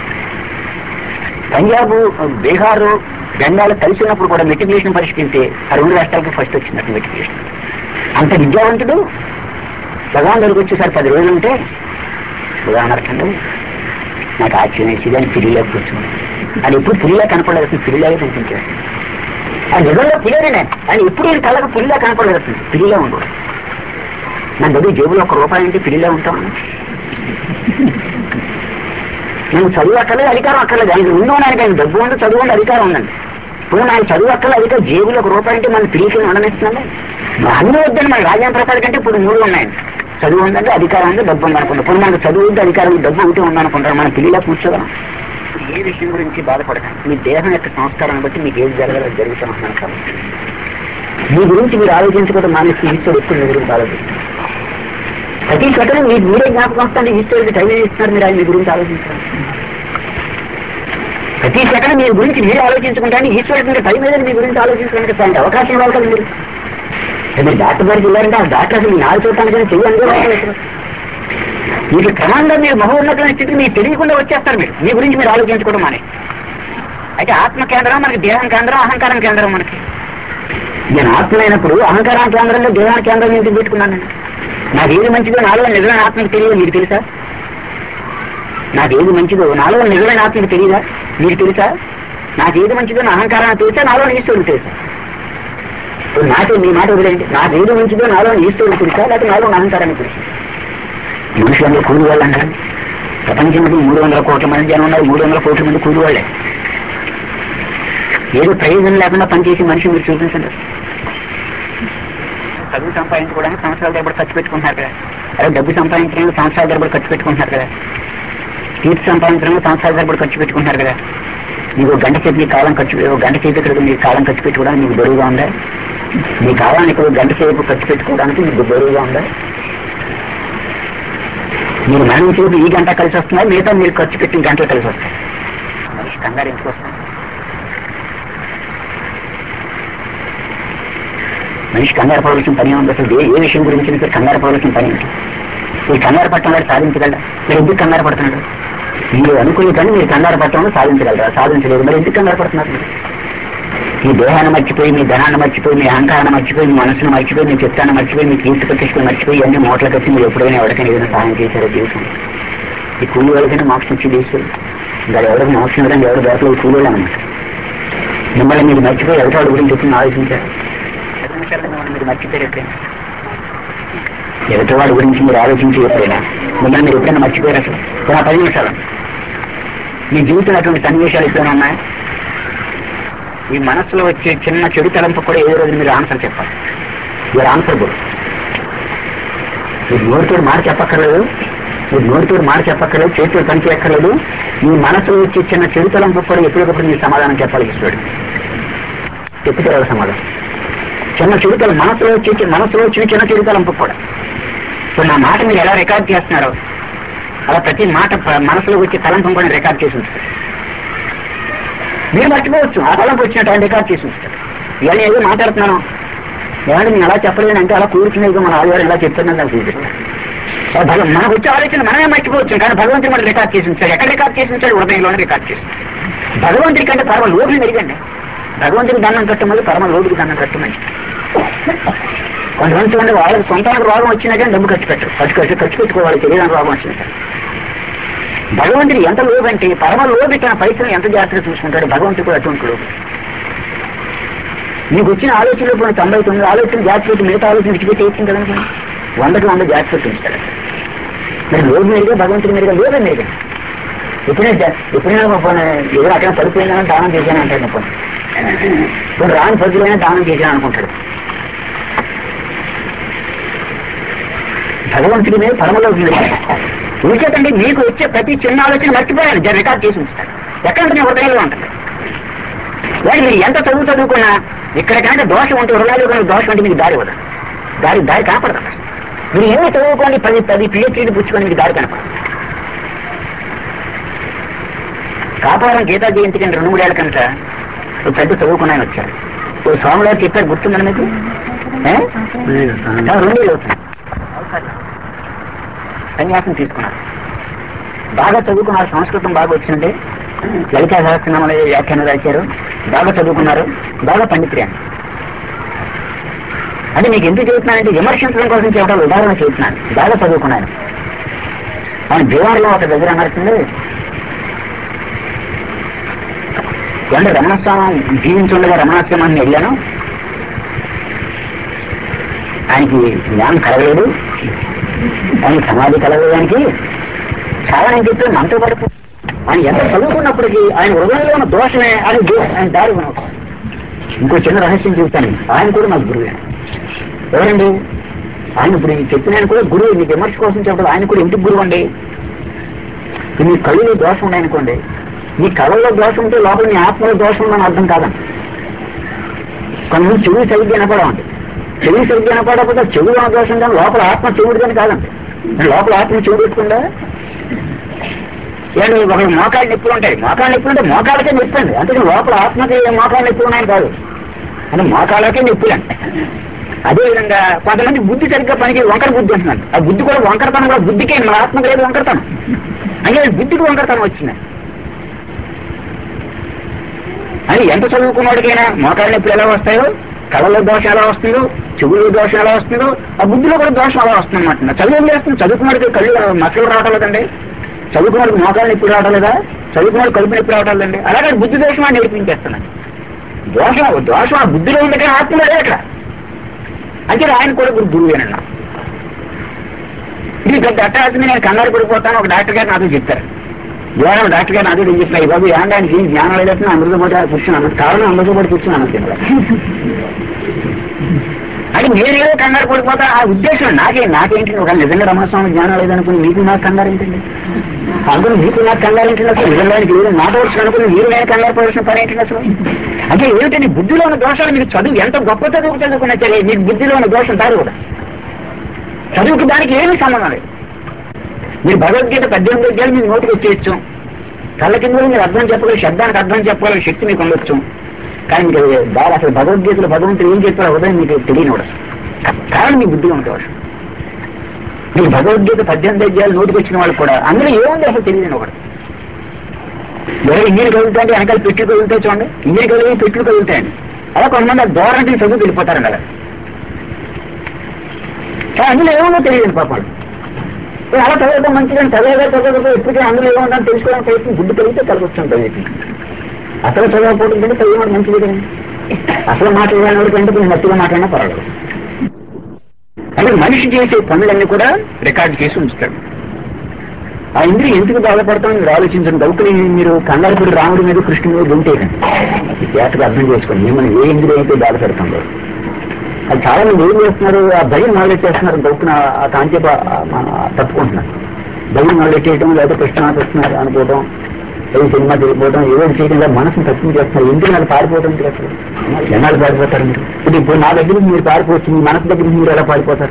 పంజాబ్ బీహార్ బెంగాల్ కలిసి ఉన్నప్పుడు కూడా మెట్రికులేషన్ పరిష్కరిస్తే ఆ రెండు రాష్ట్రాలకి ఫస్ట్ వచ్చింది మెట్రికులేషన్ అంత విద్యావంతుడు భగవాన్ దగ్గరికి వచ్చేసరి పది రోజులు ఉంటే ఉదాహరణకండి నాకు ఆశ్చర్యం వేసి అని పిల్లిలో కూర్చున్నాను అది ఎప్పుడు పులిలా కనపడలేదు పిల్లిలాగే కనిపించాడు ఆ నిజంగా పులినే ఆయన ఎప్పుడు నేను కళ్ళకు పులిలా కనపడలేదు పిల్లిలా ఉండడు నా దగ్గర జేబులో ఒక రూపాయి అంటే పిల్లిలా ఉంటాను నేను చదువు అక్కర్లేదు అధికారం అక్కర్లేదు ఆయన ఉండడానికి ఆయన డబ్బు ఉంది చదువు ఉంది అధికారం ఉందండి ఇప్పుడు నాకు చదువు అక్కర్లేదు అధికారం జేబులో ఒక రూపాయి అంటే మన పిలికి ఉండనిస్తుందండి మరి అన్ని వద్దండి మన రాజేంద్ర ప్రసాద్ కంటే ఇప్పుడు మూడు ఉన్నాయండి చదువు ఉందండి అధికారం ఉంది డబ్బు ఉందనుకుంటాం ఇప్పుడు మనకు చదువు ఉంది అధికారం ఉంది, డబ్బు ఒకటి ఉందనుకుంటారు మన పిల్లిలా కూర్చోగలం ఏ విషయం గురించి బాధపడకండి మీ దేహం యొక్క సంస్కారాన్ని బట్టి మీకు ఏది జరగాలో జరుగుతాం అంటున్నాను కాబట్టి మీ గురించి మీరు ఆలోచించుకోవడం మానేసి ఈశ్వరుడు ఎప్పుడు మీ గురించి ఆలోచిస్తారు ప్రతి క్షణం మీకు మీరే జ్ఞాపకం వస్తుంది ఈశ్వరుడికి టైం ఇస్తున్నారు మీరు ఆయన మీ గురించి ఆలోచించాలి ప్రతి సెకండ్ మీ గురించి మీరే ఆలోచించుకుంటాను ఈశ్వరుడికి ఇంకా టైం లేదని మీ గురించి ఆలోచించడానికి అలాంటి అవకాశం ఇవ్వాలి కదా మీరు ఏ మీరు డాక్టర్ గారికి వెళ్ళారంటే ఆ డాక్టర్ అసలు మీ నాలుగు చూడటానికి చెయ్యండి మీకు క్రమంగా మీరు మహోన్నతమైన స్థితికి మీకు తెలియకుండా వచ్చేస్తారు మీరు మీ గురించి మీరు ఆలోచించుకోవడం మానే అయితే ఆత్మ కేంద్రం మనకి దేహం కేంద్రం అహంకారం కేంద్రం మనకి నేను ఆత్మ అయినప్పుడు అహంకారం కేంద్రంలో దేహాన్ని కేంద్రం నేను పెట్టుకున్నాను నేను నాకు ఏది మంచిదో నాలో నిజమైన ఆత్మకి తెలియదు మీకు తెలుసా నాకు ఏది మంచిదో నాలో నిజమైన ఆత్మకి తెలియదా మీకు తెలుసా నాకు ఏది మంచిదో నా అహంకారాన్ని తెలుసా నాలో ఈశ్వరుడు తెలుసా ఇప్పుడు నాకే మీ మాట వదిలేండి నాకు ఏది మంచిదో నాలో ఈశ్వరుడు తెలుసా లేకపోతే నాలో నా అహంకారాన్ని తెలుసా మనుషులందరూ కూలి వాళ్ళు అంటారు ప్రపంచంలో మూడు వందల కోట్ల మంది జనం ఉన్నారు మూడు వందల కోట్ల మంది కూలి వాళ్ళే ఏదో ప్రయోజనం లేకుండా పనిచేసి మనిషి మీరు చూపించండి అసలు. చదువు సంపాదించుకోవడానికి సంవత్సరాల తరబడి ఖర్చు పెట్టుకుంటున్నారు కదా అదే డబ్బు సంపాదించడానికి సంవత్సరాల తరబడి ఖర్చు పెట్టుకుంటున్నారు కదా కీర్తి సంపాదించడానికి సంవత్సరాల తరబడి ఖర్చు పెట్టుకుంటున్నారు కదా మీకు ఒక గంట సేపు మీ కాలం ఖర్చు ఒక గంట సేపు ఇక్కడ మీ కాలం ఖర్చు పెట్టుకోవడానికి మీకు బరువుగా ఉందా మీ కాలాన్ని ఇక్కడ ఒక గంట సేపు ఖర్చు పెట్టుకోవడానికి మీకు బరువుగా ఉందా మీరు మరణం సేపు ఈ గంట కలిసి వస్తుందా మిగతా మీరు ఖర్చు పెట్టిన గంటలు కలిసి వస్తాయి మనిషి కంగారు ఎందుకు వస్తుంది మనిషి కంగారు పడవలసిన పని ఉంది అసలు ఏ ఏ విషయం గురించి సరే కంగారు పడవలసిన పని ఉంది ఈ కంగారు పట్టడం సాధించగలరా మీరు ఎందుకు కంగారు పడుతున్నాడు మీరు అనుకునే పని మీరు కంగారు పట్టడం సాధించగలరా సాధించలేదు మరి ఎందుకు కంగారు పడుతున్నారు మీరు? మీ దేహాన్ని మర్చిపోయి మీ ధనాన్ని మర్చిపోయి మీ అహంకారాన్ని మర్చిపోయి మీ మనసును మర్చిపోయి మీ చిత్తాన్ని మర్చిపోయి మీ కీర్తి ప్రతిష్టలు మర్చిపోయి అన్ని మూటలు కట్టి మీరు ఎప్పుడైనా ఎవరికైనా ఏదైనా సహాయం చేశారో జీవితం ఈ కూలి వాళ్ళకైనా మోక్షం ఇచ్చి తీసుకుని ఇంకా ఎవరికి మోక్షం ఇవ్వడానికి ఎవరు దొరకలేదు ఈ కూలి వాళ్ళు అనమాట మిమ్మల్ని మీరు మర్చిపోయి ఎవరి వాళ్ళ గురించి ఎప్పుడు ఆలోచించారు పది నిమిషాల్లో మిమ్మల్ని మీరు మర్చిపోయారు ఎప్పుడైనా ఎదుటి వాడి గురించి మీరు ఆలోచించి ఎప్పుడైనా మిమ్మల్ని మీరు ఎప్పుడైనా మర్చిపోయారు అసలు ఇప్పుడు ఆ పది నిమిషాలు మీ జీవితంలో అటువంటి సన్నివేశాలు ఎప్పుడైనా ఉన్నాయా ఈ మనసులో వచ్చే చిన్న చెడు తలంపు కూడా ఏదో రోజు మీరు ఆన్సర్ చెప్పాలి మీరు ఆన్సర్ బుల్ మీరు నోటితో మాట చెప్పక్కర్లేదు మీరు నోటితో మాట చెప్పక్కర్లేదు చేతితో పని చేయక్కర్లేదు మీ మనసులో వచ్చే చిన్న చెడు తలంపు కూడా ఎప్పటికప్పుడు మీరు సమాధానం చెప్పాలి ఈశ్వరుడు చెప్తే ఎవరు సమాధానం చిన్న చెడుతలం మనసులో వచ్చే మనసులో వచ్చిన చిన్న చెడుతలంపు కూడా ఇప్పుడు నా మాట మీరు ఎలా రికార్డ్ చేస్తున్నారో అలా ప్రతి మాట ప- మనసులో వచ్చే తలంపం కూడా రికార్డ్ చేసి ఉంచుతారు మీరు మర్చిపోవచ్చు ఆ తలంపు వచ్చినట్టు ఆయన రికార్డ్ చేసి ఉంచుతారు ఇవన్నీ ఏదో మాట్లాడుతున్నాను ఏమంటే నేను అలా చెప్పలేను అంటే అలా కూర్చునేది మన ఆదివారం ఎలా చెప్తున్నాను నాకు చూపిస్తాను ఆ భగ- మనకు వచ్చే ఆలోచన మనమే మర్చిపోవచ్చు కానీ భగవంతుడు మనం రికార్డ్ చేసి ఉంచాడు ఎక్కడ రికార్డ్ చేసి ఉంచాడు హృదయంలోనే రికార్డ్ చేసి భగవంతుడి కంటే పరమ లోబులు మెరుగండి భగవంతుడికి దండం కట్టమని పరమ లోబుడికి దండం కట్టమని కొంతమంది చూడండి వాళ్ళకి సొంతానికి రోగం వచ్చినా కానీ డబ్బు ఖర్చు పెట్టరు ఖర్చు ఖర్చు ఖర్చు పెట్టుకోవాలి తెలియని రోగం వచ్చింది సార్ భగవంతుడు ఎంత లోబంటే పరమ లోబి తన పైసలు ఎంత జాగ్రత్తగా చూసుకుంటాడు భగవంతుడు కూడా అటువంటి లోబు నీకు వచ్చిన ఆలోచనలో ఇప్పుడు తొంభై తొమ్మిది ఆలోచన జాగ్రత్త పెట్టి మిగతా ఆలోచన విడిచిపెట్టి ఇచ్చింది కదా నీకు? వందకి వంద జాగ్రత్త పెట్టి ఉంచుతాడు మరి లోబు మీరుగా భగవంతుడి మీరుగా లోబే మీరుగా ఎప్పుడైనా జా- ఎప్పుడైనా ఒక పోనీ ఏదో అక్కడ పడిపోయిందని దానం చేశాను అంటాడు పోనీ. ఇప్పుడు రాని పద్దులైనా దానం చేశాను అనుకుంటాడు భగవంతుడి మీద పరమలో ఊరికేతండి మీకు వచ్చే ప్రతి చిన్న ఆలోచన మర్చిపోయాను జర రికార్డ్ చేసి ఉంచుతాను ఎక్కడ ఉంటుంది హృదయంలో ఉంటుంది వాడు మీరు ఎంత చదువు చదువుకున్నా ఇక్కడ కంటే దోషం ఉంటే హృదయాలు కానీ దోషం అంటే మీకు దారి ఇవ్వదు దారి దారి కనపడదు అసలు. మీరు ఏమి చదువుకోండి పది పది పిహెచ్డీలు పుచ్చుకొని మీకు దారి కనపడదు కాపారం గీతా జయంతి కింద రెండు మూడేళ్ల కనుక ఒక పెద్ద చదువుకున్న ఆయన వచ్చారు ఓ స్వామివారు చెప్పారు గుర్తుందని మీకు ఏ? ఆ, రెండేళ్ళు అవుతుంది సన్యాసం తీసుకున్నారు బాగా చదువుకున్నారు సంస్కృతం బాగా వచ్చింది లలితా సహస్రనామాలు వ్యాఖ్యానం రాశారు బాగా చదువుకున్నారు బాగా పండితురాను అంటే మీకు ఎందుకు చెబుతున్నానంటే విమర్శించడం కోసం చెప్పడం ఉదాహరణ చెబుతున్నాను బాగా చదువుకున్నాను ఆయన దేవాలయంలో ఒక దగ్గర నడిచింది అంటే రమణస్వామి జీవించుండగా రమణాశ్రమాన్ని వెళ్ళాను ఆయనకి జ్ఞానం కలగలేదు ఆయన సమాధి కలగడానికి చాలా నేను చెప్పి మనతో పడుతూ ఆయన ఎంత చదువుకున్నప్పటికీ ఆయన హృదయంలో ఉన్న దోషమే అని దో- ఆయన దారి కొనవచ్చు ఇంకో చిన్న రహస్యం చెబుతాను ఆయన కూడా నాకు గురువే ఎవరండి ఆయన ఇప్పుడు ఈ చెప్పిన ఆయన కూడా గురువు మీకు విమర్శ కోసం చెప్పడం ఆయన కూడా ఎందుకు గురువు అండి మీ కళ్ళలో దోషం ఉన్నాయనుకోండి మీ కళ్ళలో దోషం ఉంటే లోపల మీ ఆత్మలో దోషం ఉందని అర్థం కాదండి కొంతమంది చెవి సరిగ్గా వినపడమండి చెవి సరిగ్గా వినపడకపోతే చెవి ఉన్న దోషం కానీ లోపల ఆత్మ చెవుడు కానీ కాదండి లోపల ఆత్మ చెవి పెట్టుకుందా ఏంటి ఒక మోకాళ్ళ నొప్పులు ఉంటాయి మోకాళ్ళ నొప్పులు ఉంటే మోకాళ్ళకే నొప్పండి అందుకని లోపల ఆత్మకి మోకాళ్ళ నొప్పులు ఉన్నాయని కాదు అంటే మోకాళ్ళకే నొప్పులండి అదేవిధంగా కొంతమంది బుద్ధి సరిగ్గా పనికి వంకర బుద్ధి అంటున్నాడు ఆ బుద్ధి కూడా వంకరతనం కూడా బుద్ధికే మన ఆత్మకి లేదు వంకరతనం అంటే బుద్ధికి వంకరతనం వచ్చింది అని ఎంత చదువుకున్నవాడికైనా మోకాళ్ళ నొప్పులు ఎలా వస్తాయో కళ్ళలో దోషం ఎలా వస్తుందో చెవుల్లో దోషం ఎలా వస్తుందో ఆ బుద్ధిలో కూడా దోషం అలా వస్తుంది అనమాట చదువు చేస్తుంది చదువుకున్నవాడికి కళ్ళు మసలు రావటం లేదండి చదువుకున్నవాడికి మోకాళ్ళ నొప్పులు రావటం లేదా చదువుకున్నవాడు కడుపు నొప్పి రావటం లేదండి అలాగే బుద్ధి దోషం అని నేర్పించేస్తున్నాను దోషం దోషం ఆ బుద్ధిలో ఉంది కానీ ఆత్మలో లేదు అక్కడ అంటే ఆయన కూడా గురు గురువేనన్నా ఇది పెద్ద అట్టాల్సింది నేను కంగారు పడిపోతాను ఒక డాక్టర్ గారు నాతో చెప్తారు ఏమైనా డాక్టర్ గారు నాతో ఏం చెప్తారు బాబు ఏండానికి జ్ఞానం లేదంటే అమృతం పడి కూర్చున్నాను కారణం అమృతం పడి కూర్చున్నాను తినగా అది నేనేదో కంగారు పడిపోతా ఆ ఉద్దేశం నాకే నాకేంటి ఒక నిజంగా రమణస్వామి జ్ఞానం లేదనుకుని మీకు నాకు కంగారు ఏంటండి అందులో మీకు నాకు కంగారు ఏంటండి అసలు నిజంగా లేదు మాట్లాడవచ్చు అనుకుని మీరు నేను కంగారు పడాల్సిన పని ఏంటండి అసలు అంటే ఏమిటండి బుద్ధిలో ఉన్న దోషాలు మీకు చదువు ఎంత గొప్ప చదువు చదువుకున్నా సరే మీకు బుద్ధిలో ఉన్న దోషం తారు కూడా చదువుకి దానికి ఏమీ సంబంధం లేదు మీరు భగవద్గీత పద్దెనిమిది అధ్యాయులు మీకు నోటికి వచ్చేయచ్చు కళ్ళ కింద కూడా మీరు అర్థం చెప్పగలరు శబ్దానికి అర్థం చెప్పగలరు శక్తి మీకు ఉండొచ్చు కానీ మీకు అది దాని అసలు భగవద్గీతలో భగవంతుడు ఏం చెప్పారో ఉదయం మీకు తెలియని కూడా కారణం మీ బుద్ధిగా ఉంటే అవసరం మీరు భగవద్గీత పద్దెనిమిది అధ్యాయులు నోటికి వచ్చిన వాళ్ళు కూడా అందులో ఏముంది అసలు తెలియని ఒకటి ఎవరు ఇంజిన్ కదులుతాయంటే వెనకాల పెట్లు కదులుతాయి చూడండి ఇంజిన్ కదిలి పెట్లు కదులుతాయండి అలా కొంతమంది ఆ దూరానికి చదువు వెళ్ళిపోతారండి అలా కానీ అందులో ఏముందో తెలియదు పాపాలు ఏ అలా చదవడం మంచిదని చదవగా చదవకపోతే ఎప్పటికీ అందులో ఏముందని తెలుసుకోవడం ప్రయత్నం బుద్ధి కలిగితే కలగొచ్చాం చదివి అసలు చదవకపోవడం కంటే చదివడం మంచిది కదా అసలు మాట్లాడిన కంటే కొంచెం మట్టిగా మాట్లాడినా పర్వాలేదు అంటే మనిషి చేసే పనులన్నీ కూడా రికార్డు చేసి ఉంచుతాడు ఆ ఇంద్రియం ఎందుకు బాధపడతాం మీరు ఆలోచించండి డౌట్ని మీరు కంగారుపడి రాముడి మీద కృష్ణుడి మీద ఉంటేనండి జాగ్రత్తగా అర్థం చేసుకోండి మిమ్మల్ని ఏ ఇంద్రియం అయితే బాధపడుతుందో అది చాలా మంది ఏం చేస్తున్నారు ఆ భయం మొదలెట్టేస్తున్నారు డౌట్న ఆ కాంతి తప్పుకుంటున్నారు భయం మొదలెట్టేయడం లేదా కృష్ణ కృష్ణ అనుకోవడం ఏదో సినిమా తిరిగిపోవడం ఏదో ఒకటి చేయడం ఇలా మనసును తక్కువ చేస్తున్నారు ఎందుకు నాకు పారిపోవడం ఎందుకు అసలు ఎన్నాళ్ళు పారిపోతారు మీరు ఇప్పుడు ఇప్పుడు నా దగ్గర మీరు పారిపోవచ్చు మీ మనసు దగ్గర మీరు ఎలా పారిపోతారు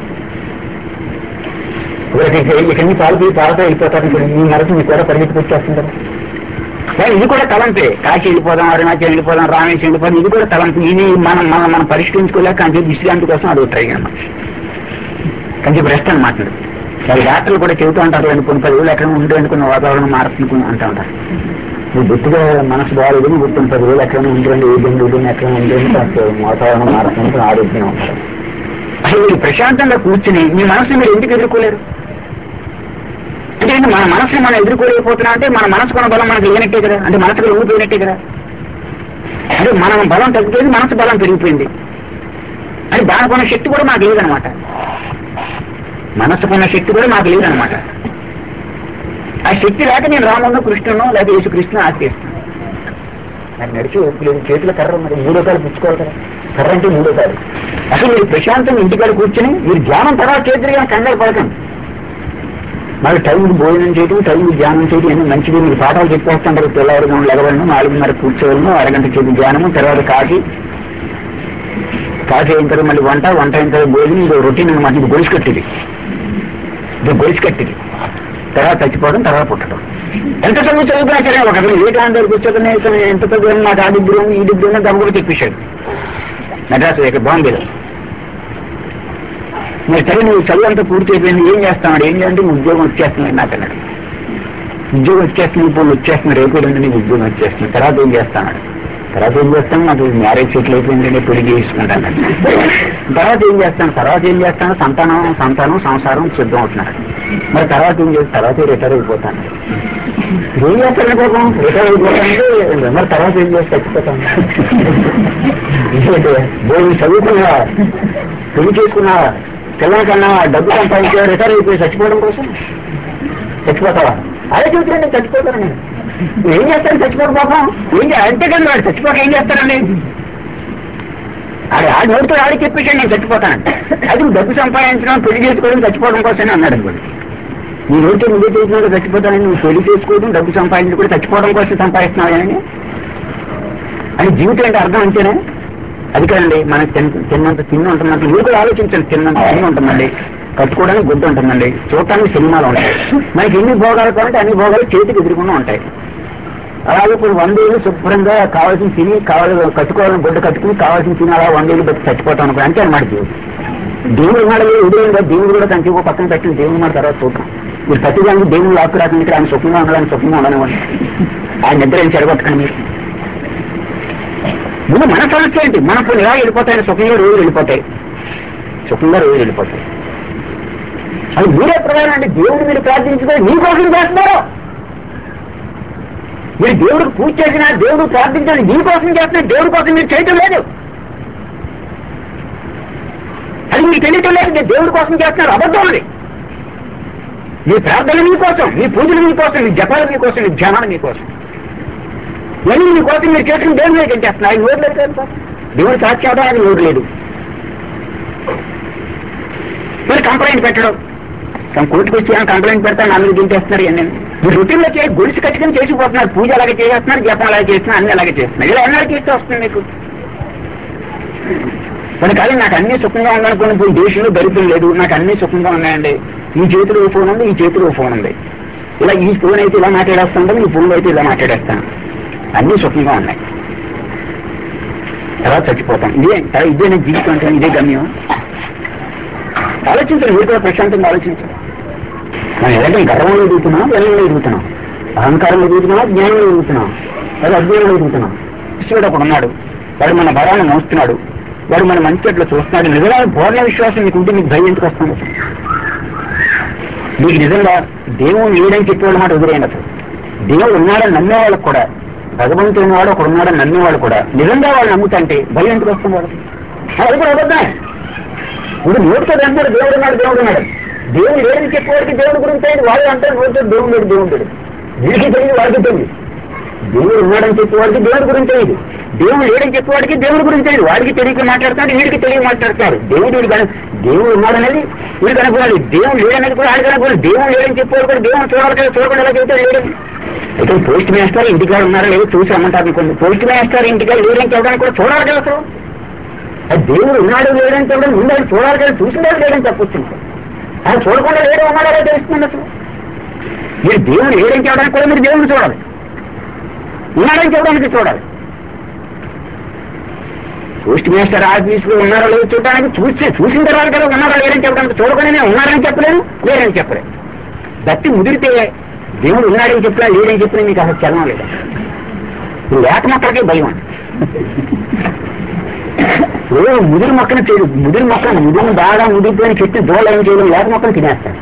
ఇక్కడి పారిపోయి పారిపోయి వెళ్ళిపోతారు ఇప్పుడు మీ మనసు మీకు కూడా పరిగెత్తుకొచ్చేస్తుంటారు కానీ ఇది కూడా తలంపే కాశీ వెళ్ళిపోదాం అరుణాచల్ వెళ్ళిపోదాం రామేశ్వరం వెళ్ళిపోదాం ఇది కూడా తలంపు ఇది మనం మనం మనం పరిష్కరించుకోలేక కంచె విశ్రాంతి కోసం అది ట్రై అన్నమాట కంచె బ్రెస్ట్ అనమాట అది డాక్టర్లు కూడా చెబుతూ ఉంటారు రెండు కొన్ని పది వేలు ఎక్కడ ఉండి అనుకున్న వాతావరణం మారుతుంది అంటూ ఉంటారు నువ్వు గుర్తుగా మనసు బాగాలేదు నువ్వు గుర్తున్న పది వేలు ఎక్కడ ఉండండి ఏ బంధువులు ఎక్కడ ఉండండి కాస్త వాతావరణం మారుతుంది ఆరోగ్యం ఉంటారు అసలు మీరు ప్రశాంతంగా కూర్చుని మీ మనసుని మీరు ఎందుకు ఎదుర్కోలేరు అంటే ఏంటి, మన మనసుని మనం ఎదుర్కోలేకపోతున్నా అంటే మన మనసుకున్న బలం మనకు లేనట్టే కదా అంటే మనసుకు లొంగిపోయినట్టే కదా అంటే మనం బలం తగ్గిపోయింది మనసు బలం పెరిగిపోయింది అంటే దానికున్న శక్తి కూడా మాకు లేదనమాట మనసుకున్న శక్తి కూడా మాకు లేదనమాట ఆ శక్తి లేక నేను రామన్న కృష్ణను లేక యేసు కృష్ణ ఆశిస్తాను నాకు నడిచి ఓపిక లేదు చేతుల కర్ర మరి మూడో కాలు పుచ్చుకోవాలి కదా కర్ర అంటే మూడో కాలు అసలు మీరు ప్రశాంతంగా ఇంటికాడ కూర్చుని మీరు ధ్యానం తర్వాత చేతులు కానీ కంగారు పడకండి మరి టైం భోజనం చేయడం టైం ధ్యానం చేయడం అన్ని మంచిది మీరు పాఠాలు చెప్పేస్తుంటారు తెల్లవారుగా లెగవలను నాలుగున్నర కూర్చోవలను అరగంట చేతి ధ్యానము తర్వాత కాఫీ కాఫీ అయిన తర్వాత మళ్ళీ వంట వంట అయిన తర్వాత భోజనం ఇది రొటీన్ అనమాట ఇది గొలుసు కట్టిది ఇది గొలుసు కట్టిది తర్వాత చచ్చిపోవడం తర్వాత పుట్టడం ఎంత చదువు చదువుకున్నా సరే ఒక ఏ కాలం దగ్గరికి వచ్చాకనే ఇతను ఎంత చదువు నాకు ఆ డిగ్రీ ఉంది ఈ డిగ్రీ ఉంది దమ్ము కూడా చెప్పేశాడు మెడ్రాస్ ఇక్కడ బాంబేలో మరి సరే నువ్వు చదువు అంతా పూర్తి అయిపోయింది ఏం చేస్తాడు ఏం చేయాలంటే నీ ఉద్యోగం వచ్చేస్తుంది నాకు అన్నాడు ఉద్యోగం వచ్చేస్తుంది ఇప్పుడు వచ్చేస్తుంది రేపు ఎల్లుండి నీకు ఉద్యోగం వచ్చేస్తుంది తర్వాత ఏం చేస్తాడు తర్వాత ఏం చేస్తాను నాకు మ్యారేజ్ సెటిల్ అయిపోయిందంటే పెళ్లి చేసుకుంటాను తర్వాత ఏం చేస్తాను తర్వాత ఏం చేస్తాను సంతానం సంతానం సంసారం సిద్ధం అవుతున్నాడు మరి తర్వాత ఏం చేస్తాను తర్వాత రిటైర్ అయిపోతాను ఏం చేస్తాను కోపం రిటైర్ అయిపోతానంటే మరి తర్వాత ఏం చేసి చచ్చిపోతాను భోజనం చదువుకున్నా పెళ్లి చేసుకున్నా పిల్లల కన్నా డబ్బు సంపాదించా రిటైర్ అయిపోయి చచ్చిపోవడం కోసం చచ్చిపోతావా అదే చూస్తున్నాండి చచ్చిపోతాను నేను ఏం చేస్తాను చచ్చిపోక పాపం ఏం చే- అంతేకాదు వాడు చచ్చిపోక ఏం చేస్తానండి ఆడు ఆడు నోటితో ఆడి చెప్పేసాడు నేను చచ్చిపోతానంటే అది నువ్వు డబ్బు సంపాదించడం పెళ్లి చేసుకోవడం చచ్చిపోవడం కోసమే అన్నాడు అనుకోండి నీ నోటితో నువ్వే చేసినాడు చచ్చిపోతానని నువ్వు పెళ్లి చేసుకోవడం డబ్బు సంపాదించడం కూడా చచ్చిపోవడం కోసం సంపాదిస్తున్నావు అని అని జీవితం అంటే అర్థం అంతేనే అది కదండి మనకి తిన్న తిన్నంత తిన్న ఉంటుందంటే మీరు కూడా ఆలోచించండి తిన్నంత తిన్న ఉంటుందండి కట్టుకోవడానికి గుడ్డ ఉంటుందండి చూడటానికి సినిమాలు ఉంటాయి మనకి ఎన్ని భోగాలు కావాలంటే అన్ని భోగాలు చేతికి ఎదురుకుండా ఉంటాయి అలాగే ఇప్పుడు వందేళ్ళు శుభ్రంగా కావాల్సిన తిని కావాలి కట్టుకోవాలని గుడ్డ కట్టుకుని కావాల్సిన తిని అలా వందేళ్ళు బట్టి చచ్చిపోతాం అనుకో అంటే అనమాట జీవితం దేవుడు మాట ఎదురైందా దేవుడు కూడా తనకి ఇంకో పక్కన పెట్టిన దేవుడు మాట తర్వాత చూద్దాం మీరు ప్రతిదానికి దేవుడు లాక్కు రాకుండా ఇక్కడ ఆయన స్వప్నంగా ఉండడానికి స్వప్నంగా ఉండనివ్వండి ఆయన నిద్ర ఏం చెడగొట్టకండి మీరు ముందు మన సమస్య ఏంటి మన కొన్ని ఇలా వెళ్ళిపోతాయి సుఖంగా రోజులు వెళ్ళిపోతాయి సుఖంగా రోజులు వెళ్ళిపోతాయి అది మీరే ప్రధానం అంటే దేవుడు మీరు ప్రార్థించుకొని మీకోసం చేస్తున్నారు మీరు దేవుడికి పూజ చేసినా దేవుడు ప్రార్థించండి మీకోసం చేస్తున్నా దేవుడి కోసం మీరు చేయటం లేదు అది మీకు తెలియటం లేదు మీరు దేవుడి కోసం చేస్తున్నారు అబద్ధం అది మీ ప్రార్థన మీకోసం మీ పూజలు మీకోసం మీ జపాలు మీకోసం మీ ధ్యానాలు మీకోసం ఇవన్నీ మీకోసం మీరు చేసిన దేవుని మీద గెంటేస్తున్నారు ఆయన ఓటు లేదు కదా దేవుడు సాక్షాదా ఆయన ఓటు లేదు మీరు కంప్లైంట్ పెట్టడం తమ కోర్టుకు వచ్చి ఏమైనా కంప్లైంట్ పెడతాను అందరూ గింటేస్తున్నారు ఇవన్నీ మీరు రొటీన్లో చేసి గొలుసు కట్టుకుని చేసిపోతున్నారు పూజ అలాగే చేసేస్తున్నారు జపం అలాగే చేస్తున్నారు అన్ని అలాగే చేస్తున్నారు ఇలా ఎన్నాళ్ళు చేస్తే వస్తుంది మీకు మరి కాదు నాకు అన్ని సుఖంగా ఉందనుకుని ఇప్పుడు దేశంలో దరిద్రం లేదు నాకు అన్ని సుఖంగా ఉన్నాయండి ఈ చేతిలో ఓ ఫోన్ ఉంది ఈ చేతిలో ఓ ఫోన్ ఉంది ఇలా ఈ ఫోన్ అయితే ఇలా మాట్లాడేస్తాను ఈ ఫోన్లో అయితే ఇలా మాట్లాడేస్తాను అన్ని సుఖంగా ఉన్నాయి ఎలా చచ్చిపోతాం ఇదే ఇదే నా జీవితం అంటే ఇదే గమ్యం ఆలోచించండి మీరు కూడా ప్రశాంతంగా ఆలోచించండి మనం ఎలాగైనా గర్వంలో ఎదుగుతున్నాం వెలంలో ఎదుగుతున్నాం అహంకారంలో ఎదుగుతున్నాం జ్ఞానంలో ఎదుగుతున్నాం లేదా అజ్ఞానంలో ఎదుగుతున్నాం కృష్ణుడు ఒకడు ఉన్నాడు వాడు మన బలాన్ని మోస్తున్నాడు వాడు మన మంచి చెట్లు చూస్తున్నాడు నిజమైన పూర్ణ విశ్వాసం మీకు ఉంటే మీకు భయం ఎందుకు వస్తుంది అసలు? మీకు నిజంగా దేవుడు లేడని చెప్పేవాడు మాట ఎదురైంది అసలు దేవుడు ఉన్నాడని నమ్మేవాళ్ళకు కూడా భగవంతుడు ఉన్నవాడు ఒకడు ఉన్నాడని నమ్మేవాడు కూడా నిజంగా వాళ్ళు నమ్ముతుంటే భయం ఎందుకు వస్తుంది వాళ్ళకి అది కూడా అబద్ధమే ఇప్పుడు నోటితో అంటారు దేవుడు ఉన్నాడు దేవుడు ఉన్నాడు దేవుడు లేదని చెప్పేవాడికి దేవుడి గురించి తెలియదు వాళ్ళు అంటారు నోటితో దేవుడు లేడు దేవుడు లేడు వీడికి తెలియదు వాడికి తెలియదు దేవుడు ఉన్నాడని చెప్పేవాడికి దేవుడి గురించి తెలియదు దేవుడు లేడని చెప్పేవాడికి దేవుడి గురించి తెలియదు వాడికి తెలియక మాట్లాడతాడు వీడికి తెలియ మాట్లాడతారు దేవుడు వీడు కన దేవుడు ఉన్నాడనేది వీడు కనుకోవాలి దేవుడు లేడనేది కూడా ఆడు కనుకోవాలి దేవుడు లేడని చెప్పేవాడు కూడా దేవుడు చూడాలి కదా చూడకుండా ఎలా చెబుతాడు లేడని అయితే పోస్ట్ మాస్టర్ ఇంటికాడ ఉన్నారో లేదో చూసి అమ్మంటారు అనుకోండి పోస్ట్ మాస్టర్ ఇంటికాడ లేడని చెప్పడానికి కూడా చూడాలి కదా అసలు అది దేవుడు ఉన్నాడు లేడని చెప్పడం ఉందని చూడాలి కదా చూసినాడు లేడని చెప్పొచ్చు ఆయన చూడకుండా లేడు ఉన్నాడో లేదో తెలుస్తుంది అసలు మీరు దేవుడు లేడని చెప్పడానికి కూడా మీరు దేవుడిని చూడాలి ఉన్నాడని చెప్పడానికి చూడాలి పోస్ట్ మాస్టర్ ఆఫీసులో ఉన్నారో లేదో చూడడానికి చూసి చూసిన తర్వాత కదా ఉన్నారో లేదని చెప్పడానికి చూడకుండానే ఉన్నారని చెప్పలేను లేదని చెప్పలేను బట్టి ముదిరితే దేవుడు ఉన్నాడని చెప్పినా లేడని చెప్పినా మీకు అసలు చలనం లేదు లేక మొక్కలకే భయం అండి ఇప్పుడు ముదిరి మొక్కను చేయదు ముదిరి మొక్కను ముదిరిని బాగా ముదిరిపోయిన చెట్టు దోళ ఏం చేయడం లేక మొక్కను తినేస్తాయి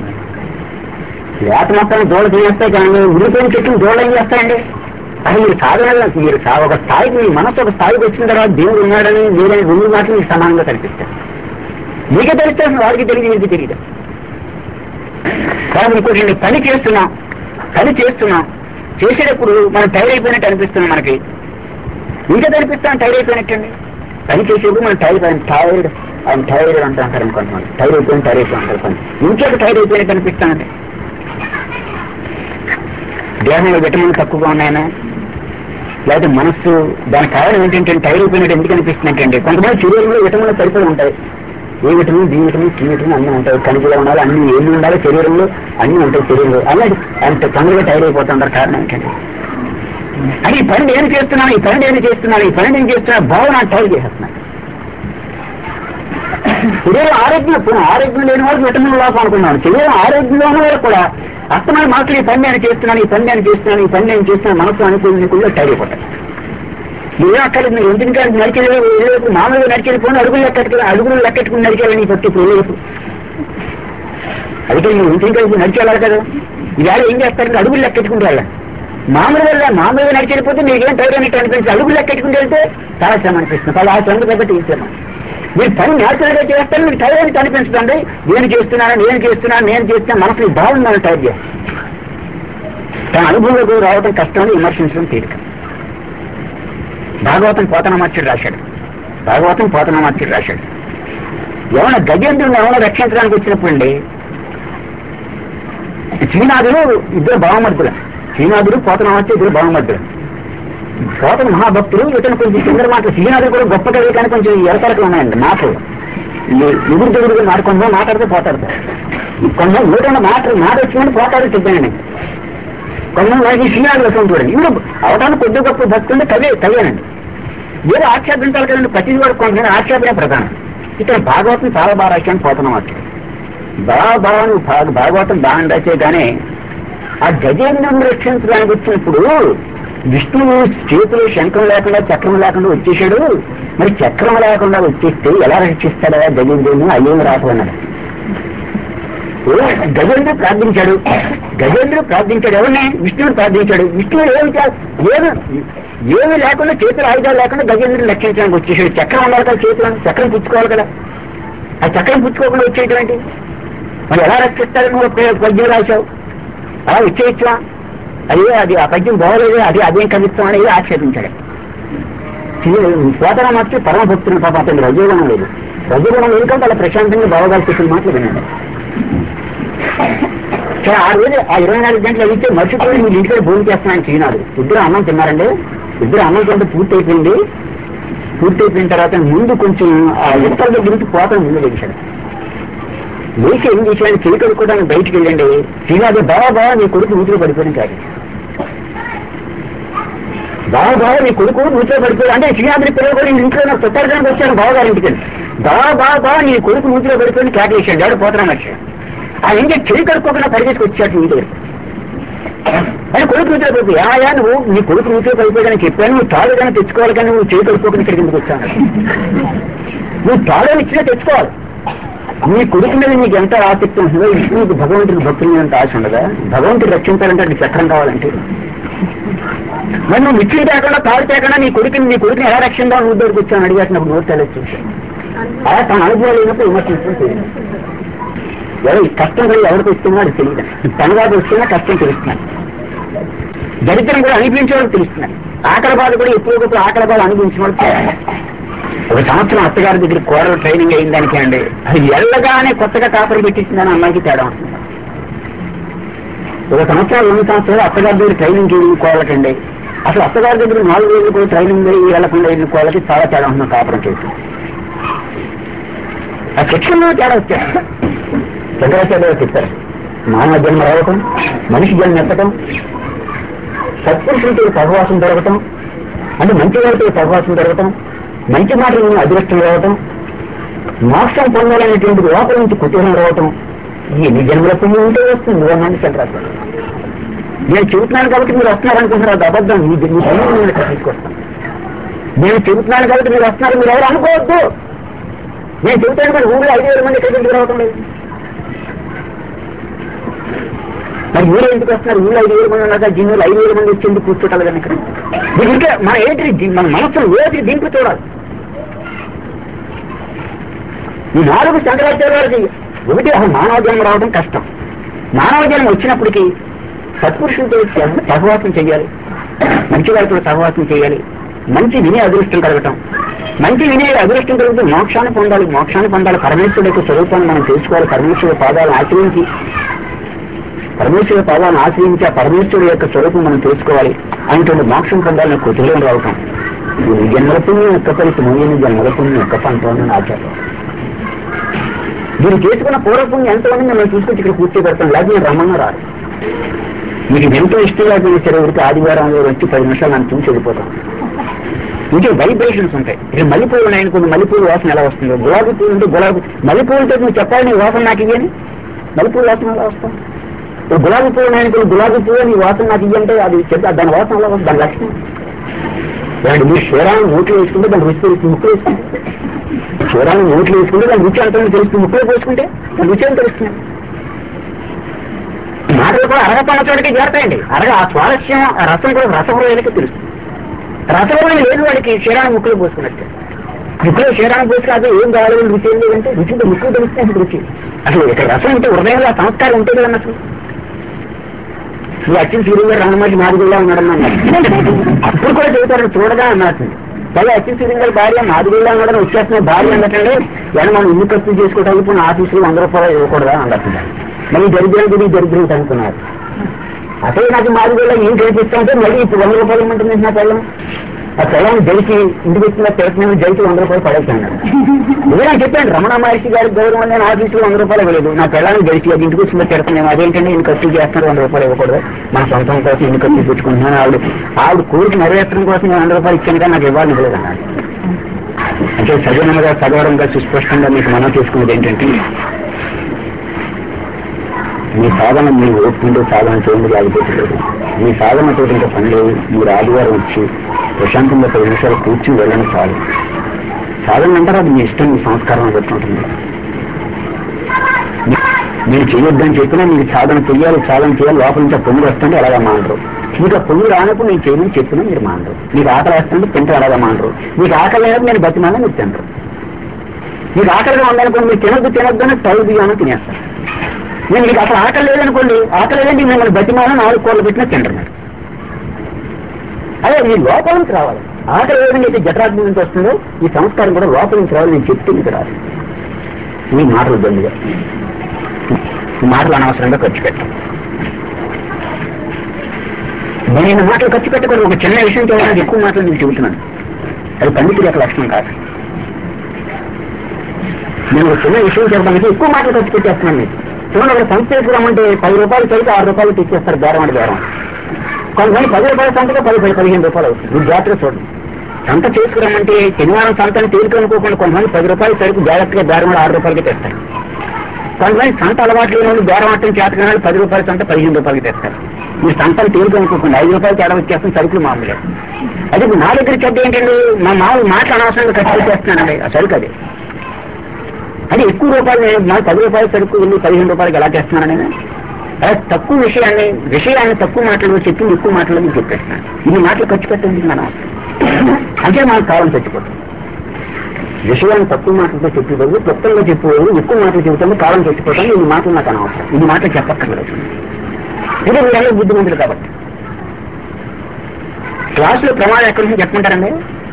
లేక మొక్కను దోళ తినేస్తాయి కానీ ముదిరిపోయిన చెట్టును దోళ ఏం చేస్తాయండి అది మీరు సాధన మీరు సా- ఒక స్థాయికి మీ మనసు ఒక స్థాయికి వచ్చిన తర్వాత దేవుడు ఉన్నాడని మీరని రెండు మాటలు మీకు సమానంగా కనిపిస్తారు మీకే తెలుస్తుంది వాడికి తెలియదు వీడికి తెలియదు కాబట్టి ఇంకోటి నేను పని చేస్తున్నాం పని చేస్తున్నాం చేసేటప్పుడు మనం టైర్ అయిపోయినట్టు అనిపిస్తుంది మనకి ఇంకా కనిపిస్తాం టైర్ అయిపోయినట్టండి పని చేసేప్పుడు మనం టైర్ టైర్డ్ ఆయన టైర్డ్ అంటారు అనుకుంటున్నాను టైర్ అయిపోయిన టైర్ అయిపోయి అంటారు పని ఇంకొక టైర్ అయిపోయినట్టు అనిపిస్తానండి దేహంలో విటమిన్ తక్కువగా ఉన్నాయనా లేకపోతే మనస్సు దాని కారణం ఏంటంటే టైర్ అయిపోయినట్టు ఎందుకు అనిపిస్తుంది అంటే కొంతమంది శరీరంలో విటమిన్లు సరిపోయి ఉంటాయి A vitamin B vitamin C vitamin అన్ని ఉంటాయి కనిపిలో ఉండాలి అన్ని ఏమి ఉండాలి శరీరంలో అన్ని ఉంటాయి శరీరంలో అలాగే అంత తొందరగా టైర్ అయిపోతుంటారు కారణం ఏంటంటే అది ఈ పని నేను చేస్తున్నాను ఈ పని నేను చేస్తున్నాను ఈ పని నేను చేస్తున్నా భావన నాకు టైర్ చేసేస్తున్నాను శరీరం ఆరోగ్యం పోనీ ఆరోగ్యం లేని వాళ్ళు విటమిన్ లోపం అనుకున్నాను శరీరం ఆరోగ్యంలో ఉన్న వాళ్ళు కూడా అస్తమైన మాటలు ఈ పని నేను చేస్తున్నాను ఈ పని నేను చేస్తున్నాను ఈ పని నేను చేస్తున్నాను మనసు అనుకూలని కూడా టైర్ అయిపోతాయి మీరు అక్కడ మీరు ఎందుకంటే నడిచేది వెళ్ళేప్పుడు మామూలుగా నడిచేది అడుగులు లెక్కట్టుకుని అడుగులు లెక్కట్టుకుని నడిచేయాలని నీ పట్టి ఇప్పుడు వెళ్ళేప్పుడు అయితే మీరు ఇంటికి కలిసి నడిచేయాలి కదా ఇవాళ ఏం చేస్తారంటే అడుగులు లెక్కెట్టుకుంటూ వెళ్ళాలి మామూలుగా వెళ్ళా మామూలుగా నడిచి వెళ్ళిపోతే మీకేం టైర్ అనేట్టు అనిపించి అడుగులు లెక్కెట్టుకుంటూ వెళ్తే చాలా శ్రమ అనిపిస్తుంది పది ఆ శ్రమ పెద్ద తీసేమా మీరు పని న్యాచురల్ గా చేస్తారు మీకు టైర్ అనేది అనిపించదండి నేను చేస్తున్నాను నేను చేస్తున్నాను నేను చేస్తున్నా మనసు బాగుందని టైర్ చేయాలి తన అనుభవంలోకి రావడం కష్టం విమర్శించడం తీరిక భాగవతం పోతనమార్చుడు రాశాడు భాగవతం పోతనమార్చుడు రాశాడు ఏమైనా గజేంద్రుని ఏమైనా రక్షించడానికి వచ్చినప్పుడు అండి శ్రీనాథుడు ఇద్దరు భావమర్దులు శ్రీనాథుడు పోతనమార్చి ఇద్దరు భావమర్దులు పోతన మహాభక్తులు ఇతను కొంచెం కింద మాటలు శ్రీనాథుడు కూడా గొప్ప కవి కానీ కొంచెం ఎరతలకు ఉన్నాయండి మాటలు ఎదురు దగ్గరగా మాట కొంచెం మాట్లాడితే పోతాడు కొంచెం ఊటంలో మాట మాట వచ్చిందని పోతాడు చెప్పానండి కొంచెం వాడికి శ్రీనాథుడు వస్తుంది చూడండి ఇప్పుడు అవడానికి కొద్ది గొప్ప భక్తుంటే కవే కవేనండి ఏదో ఆక్షేపించాలి కదండి ప్రతి వాడు కొంచెం ఆక్షేపనే ప్రధానం ఇక్కడ భాగవతం చాలా బాగా రాశాను పోతున్నాం అట్లా బాగా బాగా నువ్వు భాగ- భాగవతం బాగా రాసే కానీ ఆ గజేంద్రుని రక్షించడానికి వచ్చినప్పుడు విష్ణువు చేతులు శంఖం లేకుండా చక్రం లేకుండా వచ్చేసాడు మరి చక్రం లేకుండా వచ్చేస్తే ఎలా రక్షిస్తాడా గజేంద్రుని అయ్యేమి రాకపోయినాడు ఓ, గజేంద్రుడు ప్రార్థించాడు గజేంద్రుడు ప్రార్థించాడు ఎవరిని విష్ణువుని ప్రార్థించాడు విష్ణువుడు ఏమి చే- ఏమి ఏమి లేకుండా చేతులు ఆయుధాలు లేకుండా గజేంద్రుడు రక్షించడానికి వచ్చేసాడు చక్రం ఉండాలి కదా చేతులను చక్రం పుచ్చుకోవాలి కదా ఆ చక్రం పుచ్చుకోకుండా వచ్చేటువంటి మరి ఎలా రక్షిస్తారు నువ్వు పే- పద్యం రాశావు అలా ఇచ్చేయచ్చా అయ్యో అది ఆ పద్యం బాగోలేదు అది అదేం కవిత్వం అనేది ఆక్షేపించాడు పోతన మార్చి పరమ భక్తులు పాప అతనికి రజోగుణం లేదు రజోగుణం ఎందుకంటే అలా ప్రశాంతంగా బావగాలు చెప్పిన మాటలు వినండి సరే ఆ రోజు ఆ ఇరవై నాలుగు గంటలు అయితే మర్చిపోయి మీరు ఇంట్లో భూమి చేస్తున్నాను చీనాడు ఇద్దరు అన్నం తిన్నారండి ఇద్దరు అన్నం తింటే పూర్తి అయిపోయింది పూర్తి అయిపోయిన తర్వాత ముందు కొంచెం ఆ ఇతల దగ్గర నుంచి పోతను ముందు లేచాడు లేచి ఏం చేశాడు చెవి కడుక్కోవడానికి బయటికి వెళ్ళండి చీనాడు బాగా బాగా నీ కొడుకు నూతిలో పడిపోయిన కాదు బాగా బాగా నీ కొడుకు నూతిలో పడిపోయి అంటే శ్రీనాథుడి పిల్లలు కూడా ఇంట్లో నాకు పుట్టారడానికి వచ్చాను బావగారి ఇంటికి బాగా బాగా బాగా నీ కొడుకు నూతిలో పడిపోయి కేటేసాడు ఆడు పోతనం వచ్చాడు ఆ ఇంకే చెవి కడుక్కోకుండా పరిగెత్తుకు వచ్చాడు నీ దగ్గర అని కొడుకు నూతిలో పడిపోయి ఆయా నువ్వు నీ కొడుకు నూతిలో పడిపోయాదని చెప్పాను నువ్వు తాడు కానీ తెచ్చుకోవాలి కానీ నువ్వు చెవి కడుక్కోకుండా ఇక్కడికి ఎందుకు వచ్చాను నువ్వు తాడు ఇచ్చినా తెచ్చుకోవాలి నీ కొడుకు మీద నీకు ఎంత ఆసక్తి ఉంటుందో ఇప్పుడు నీకు భగవంతుడి భక్తుల మీద ఎంత ఆశ ఉండదా భగవంతుడు రక్షించాలంటే అది చక్రం కావాలంటే మరి నువ్వు మిక్సీ తేకుండా తాడు తేకుండా నీ కొడుకుని నీ కొడుకుని ఎలా రక్షిందా నువ్వు దగ్గరికి వచ్చాను అడిగేసినప్పుడు నోట్ తెలియదు చూశాను అలా తన అనుభవం లేనప్పుడు విమర్శించుకుంటూ ఎవరు ఈ కష్టం కూడా ఎవరికి వస్తుందో అది తెలియదు తన బాధ వస్తున్నా కష్టం తెలుస్తున్నాడు దరిద్రం కూడా అనిపించేవాడు తెలుస్తున్నాడు ఆకలి బాధ కూడా ఎప్పుడొకప్పుడు ఆకలి బాధ అనిపించిన వాడు తెలియాలి. ఒక సంవత్సరం అత్తగారి దగ్గర కోరలు ట్రైనింగ్ అయిన దానికి అండి అది ఎల్లగానే కొత్తగా కాపరి పెట్టించిందని అమ్మాయికి తేడా ఉంటుంది ఒక సంవత్సరాలు రెండు సంవత్సరాలు అత్తగారి దగ్గర ట్రైనింగ్ చేయని కోళ్ళకండి అసలు అత్తగారి దగ్గర నాలుగు రోజులు కూడా ట్రైనింగ్ అయ్యి వెళ్లకుండా వెళ్ళిన కోళ్ళకి చాలా తేడా ఉంటుంది కాపురం చేసి ఆ శిక్షణలో తేడా వచ్చారు శంకరాచార్య గారు చెప్పారు మానవ జన్మ రావటం మనిషి జన్మ ఎత్తటం సత్పురుషులతో సహవాసం జరగటం అంటే మంచి వారితో సహవాసం జరగటం మంచి మాటలను అదృష్టం రావటం మోక్షం పొందాలనేటువంటి లోపల నుంచి కుతూహలం రావటం ఈ ఎన్ని జన్మల పుణ్యం ఉంటే వస్తుంది అన్నాడు శంకరాచార్య నేను చెబుతున్నాను కాబట్టి మీరు వస్తున్నారు అనుకుంటున్నారు అది అబద్ధం మీ మీ పుణ్యం నేను ఇక్కడ తీసుకొస్తాను నేను చెబుతున్నాను కాబట్టి మీరు వస్తున్నారు మీరు ఎవరు అనుకోవద్దు నేను చెబుతాను మరి ఊళ్ళో ఐదు వేల మంది ఎక్కడికి ఎందుకు రావటం లేదు మరి ఊరు ఎందుకు వస్తున్నారు ఊళ్ళో ఐదు వేల మంది ఉన్నాక జిన్నులు ఐదు వేల మంది వచ్చి ఎందుకు కూర్చోటాలి కానీ ఇక్కడ మీకు ఇంకా మన ఏంటి జీ- మన మనస్సును వేసి దీంట్లో చూడాలి ఈ నాలుగు శంకరాచార్య గారికి ఒకటి అసలు మానవ జన్మ రావడం కష్టం మానవ జన్మ వచ్చినప్పటికీ సత్పురుషులతో సహ- సహవాసం చేయాలి మంచి వారితో సహవాసం చేయాలి మంచి వినే అదృష్టం కలగటం మంచి వినే అదృష్టం కలిగితే మోక్షాన్ని పొందాలి మోక్షాన్ని పొందాలి పరమేశ్వరుడు యొక్క స్వరూపాన్ని మనం తెలుసుకోవాలి పరమేశ్వరుడు పాదాలను ఆశ్రయించి పరమేశ్వరుడు పాదాలను ఆశ్రయించి ఆ పరమేశ్వరుడు యొక్క స్వరూపం మనం తెలుసుకోవాలి అనేటువంటి మోక్షం పొందాలని కుతూహలం రావటం ఈ జన్మల పుణ్యం యొక్క ఫలితం ఈ జన్మల పుణ్యం యొక్క పంటని ఆచారం మీరు చేసుకున్న పూర్వపుణ్యం ఎంతమంది మిమ్మల్ని తీసుకొచ్చి ఇక్కడ కూర్చోబెడతాం లేకపోతే నేను రమ్మన్నా రారు మీకు ఎంతో ఇష్టం లేకపోయినా సరే ఊరికి ఆదివారం రోజు వచ్చి పది నిమిషాలు నన్ను చూసి వెళ్ళిపోతాం ఇంకే వైబ్రేషన్స్ ఉంటాయి ఇక మల్లెపూలు ఉన్నాయి కొన్ని మల్లెపూలు వాసన ఎలా వస్తుందో గులాబీ పూలు ఉంటే గులాబీ మల్లెపూలతో నువ్వు చెప్పాలి నీ వాసన నాకు ఇవ్వని మల్లెపూలు వాసన ఎలా వస్తాం ఇప్పుడు గులాబీ పూలు ఉన్నాయని కొన్ని గులాబీ పూలు నీ వాసన నాకు ఇవ్వంటే అది చెప్తా దాని వాసన ఎలా వస్తుంది దాని లక్షణం ఇలాంటి మీరు క్షీరాన్ని నోట్లు వేసుకుంటే దాని రుచి తెలుస్తుంది ముక్కు వేసుకుంటే క్షీరాన్ని నోట్లు వేసుకుంటే దాని రుచి అంతా తెలుస్తుంది ముక్కులో పోసుకుంటే దాని రుచి అని తెలుస్తుంది మాటలు కూడా అరగపన్న చోటికి చేరతాయండి అరగ ఆ స్వారస్యం ఆ రసం కూడా రసహృదయానికి తెలుస్తుంది రసహృదయం లేని వాడికి క్షీరాన్ని ముక్కులో పోసుకున్నట్టే ముక్కులో క్షీరాన్ని పోసుకుని అది ఏం కావాలి రుచి ఏం లేదంటే రుచితో ముక్కులో తెలుస్తుంది అసలు రుచి అసలు ఇక్కడ రసం అంటే హృదయంలో ఆ సంస్కారం ఉంటే కదా అసలు ఈ అచ్చిన సూర్యుడు గారు రంగమాటి మాదిరిగా ఉన్నాడని అన్నారు అప్పుడు కూడా చెబుతారు చూడగా అన్నారు పైగా అచ్చిన సూర్యుడు గారి భార్య మాదిరిగా ఉన్నాడని వచ్చేస్తున్న భార్య అన్నట్టండి ఏమన్నా మనం ఇల్లు ఖర్చు చేసుకోవడానికి ఇప్పుడు ఆఫీసులో వంద రూపాయలు ఇవ్వకూడదా అన్నట్టు మళ్ళీ దరిద్రం గురించి దరిద్రం అనుకున్నారు అసలు నాకు మాదిరిగా ఏం చేపిస్తామంటే మళ్ళీ ఇప్పుడు వంద రూపాయలు ఇమ్మంటుంది నా పిల్లం ఆ పిల్లని జలికి ఇంటికి వచ్చిన తిరుగుతున్నాను జలికి వంద రూపాయలు పడేస్తాను ఇదే చెప్పాను రమణ మహర్షి గారి గౌరవం నేను ఆఫీసులో వంద రూపాయలు ఇవ్వలేదు నా పిల్లని జలిసి అది ఇంటికి వచ్చిన తిరుగుతున్నాను అదేంటంటే నేను ఖర్చు చేస్తున్నారు వంద రూపాయలు ఇవ్వకూడదు మన సొంతం కోసం ఇన్ని ఖర్చు తెచ్చుకుంటున్నాను ఆవిడ ఆవిడ కోరిక నెరవేర్చడం కోసం నేను వంద రూపాయలు ఇచ్చాను కానీ నాకు ఇవ్వాలని ఇవ్వలేదు అన్నాడు అంటే సజనంగా చదవడంగా సుస్పష్టంగా మీకు మనం చేసుకున్నది ఏంటంటే మీ సాధన మీరు ఓపుకుంటూ సాధన చేయండి లేకపోతే లేదు మీ సాధనతో ఇంకా పని లేదు మీరు ఆదివారం వచ్చి ప్రశాంతంగా పది నిమిషాలు కూర్చుని వెళ్ళండి చాలు సాధన అంటారు అది మీ ఇష్టం మీ సంస్కారం బట్టి ఉంటుంది మీరు చేయొద్దని చెప్పినా మీకు సాధన చెయ్యాలి సాధన చేయాలి లోపల నుంచి ఆ పొంగు వస్తుంటే అలాగా మానరు మీకు ఆ పొంగు రానప్పుడు నేను చేయమని చెప్పినా మీరు మానరు మీకు ఆకలి వేస్తుంటే తింటే అలాగా మానరు మీకు ఆకలి లేనప్పుడు నేను బతిమాలని మీరు తింటారు మీకు ఆకలిగా ఉందనుకోండి మీరు తినద్దు తినద్దు అని తల్లి బియ్యాన్ని తినేస్తారు నేను మీకు అసలు ఆకలి లేదనుకోండి ఆకలి లేదంటే మిమ్మల్ని బతిమాల నాలుగు కోళ్ళు పెట్టినా తింటున్నారు అదే మీ లోపల నుంచి రావాలి ఆకలి ఏదైనా అయితే జఠరాగ్ని నుంచి వస్తుందో ఈ సంస్కారం కూడా లోపల నుంచి రావాలి నేను చెప్తే మీకు రాదు ఈ మాటలు దండిగా ఈ మాటలు అనవసరంగా ఖర్చు పెట్టాం నేను మాటలు ఖర్చు పెట్టకూడదు ఒక చిన్న విషయం చేయడానికి ఎక్కువ మాటలు నేను చెబుతున్నాను అది పండితుడి యొక్క లక్షణం కాదు నేను ఒక చిన్న విషయం చెప్పడానికి ఎక్కువ మాటలు ఖర్చు పెట్టేస్తున్నాను మీకు చూడండి ఒక సంస్థ తీసుకురామంటే పది రూపాయలు చదివితే ఆరు రూపాయలు తెచ్చేస్తారు బేరం అంటే బేరం కొంతమంది పది రూపాయల సంతగా పది పది పదిహేను రూపాయలు అవుతుంది మీరు జాగ్రత్తగా చూడండి సంత చేసుకురామంటే శనివారం సంతని తేలికనుకోకుండా కొంతమంది పది రూపాయలు సరుకు జాగ్రత్తగా బేరం ఆరు రూపాయలకి తెస్తారు కొంతమంది సంత అలవాటు లేని వాళ్ళు బేరం ఆటం చేతకనే వాళ్ళు పది రూపాయల సంత పదిహేను రూపాయలకి తెస్తారు మీరు సంతను తేలికనుకోకుండా ఐదు రూపాయలు తేడా వచ్చేస్తుంది సరుకులు మామూలుగా అది ఇప్పుడు నా దగ్గర చెడ్డ ఏంటండి మా మామూలు మాటలు అనవసరంగా ఖర్చు చేస్తున్నానండి ఆ సరుకు అది అది ఎక్కువ రూపాయలు నేను నాకు పది రూపాయలు సరుకు వెళ్ళి పదిహేను రూపాయలకి ఎలా చేస్తున్నాను నేను అలా తక్కువ విషయాన్ని విషయాన్ని తక్కువ మాటలు చెప్పి ఎక్కువ మాటలు మీకు చెప్పేస్తున్నాను ఇన్ని మాటలు ఖర్చు పెట్టండి మనం అంటే మనకు కాలం చచ్చిపోతుంది విషయాన్ని తక్కువ మాటలతో చెప్పేవాళ్ళు క్లుప్తంగా చెప్పేవాళ్ళు ఎక్కువ మాటలు చెబుతాను కాలం చచ్చిపోతాను ఇన్ని మాటలు నాకు అనవసరం ఇన్ని మాటలు చెప్పక్కర్లేదు ఇది మీరందరూ బుద్ధిమంతులు కాబట్టి క్లాసులో ప్రమాదం ఎక్కడి నుంచి చెప్పమంటారండి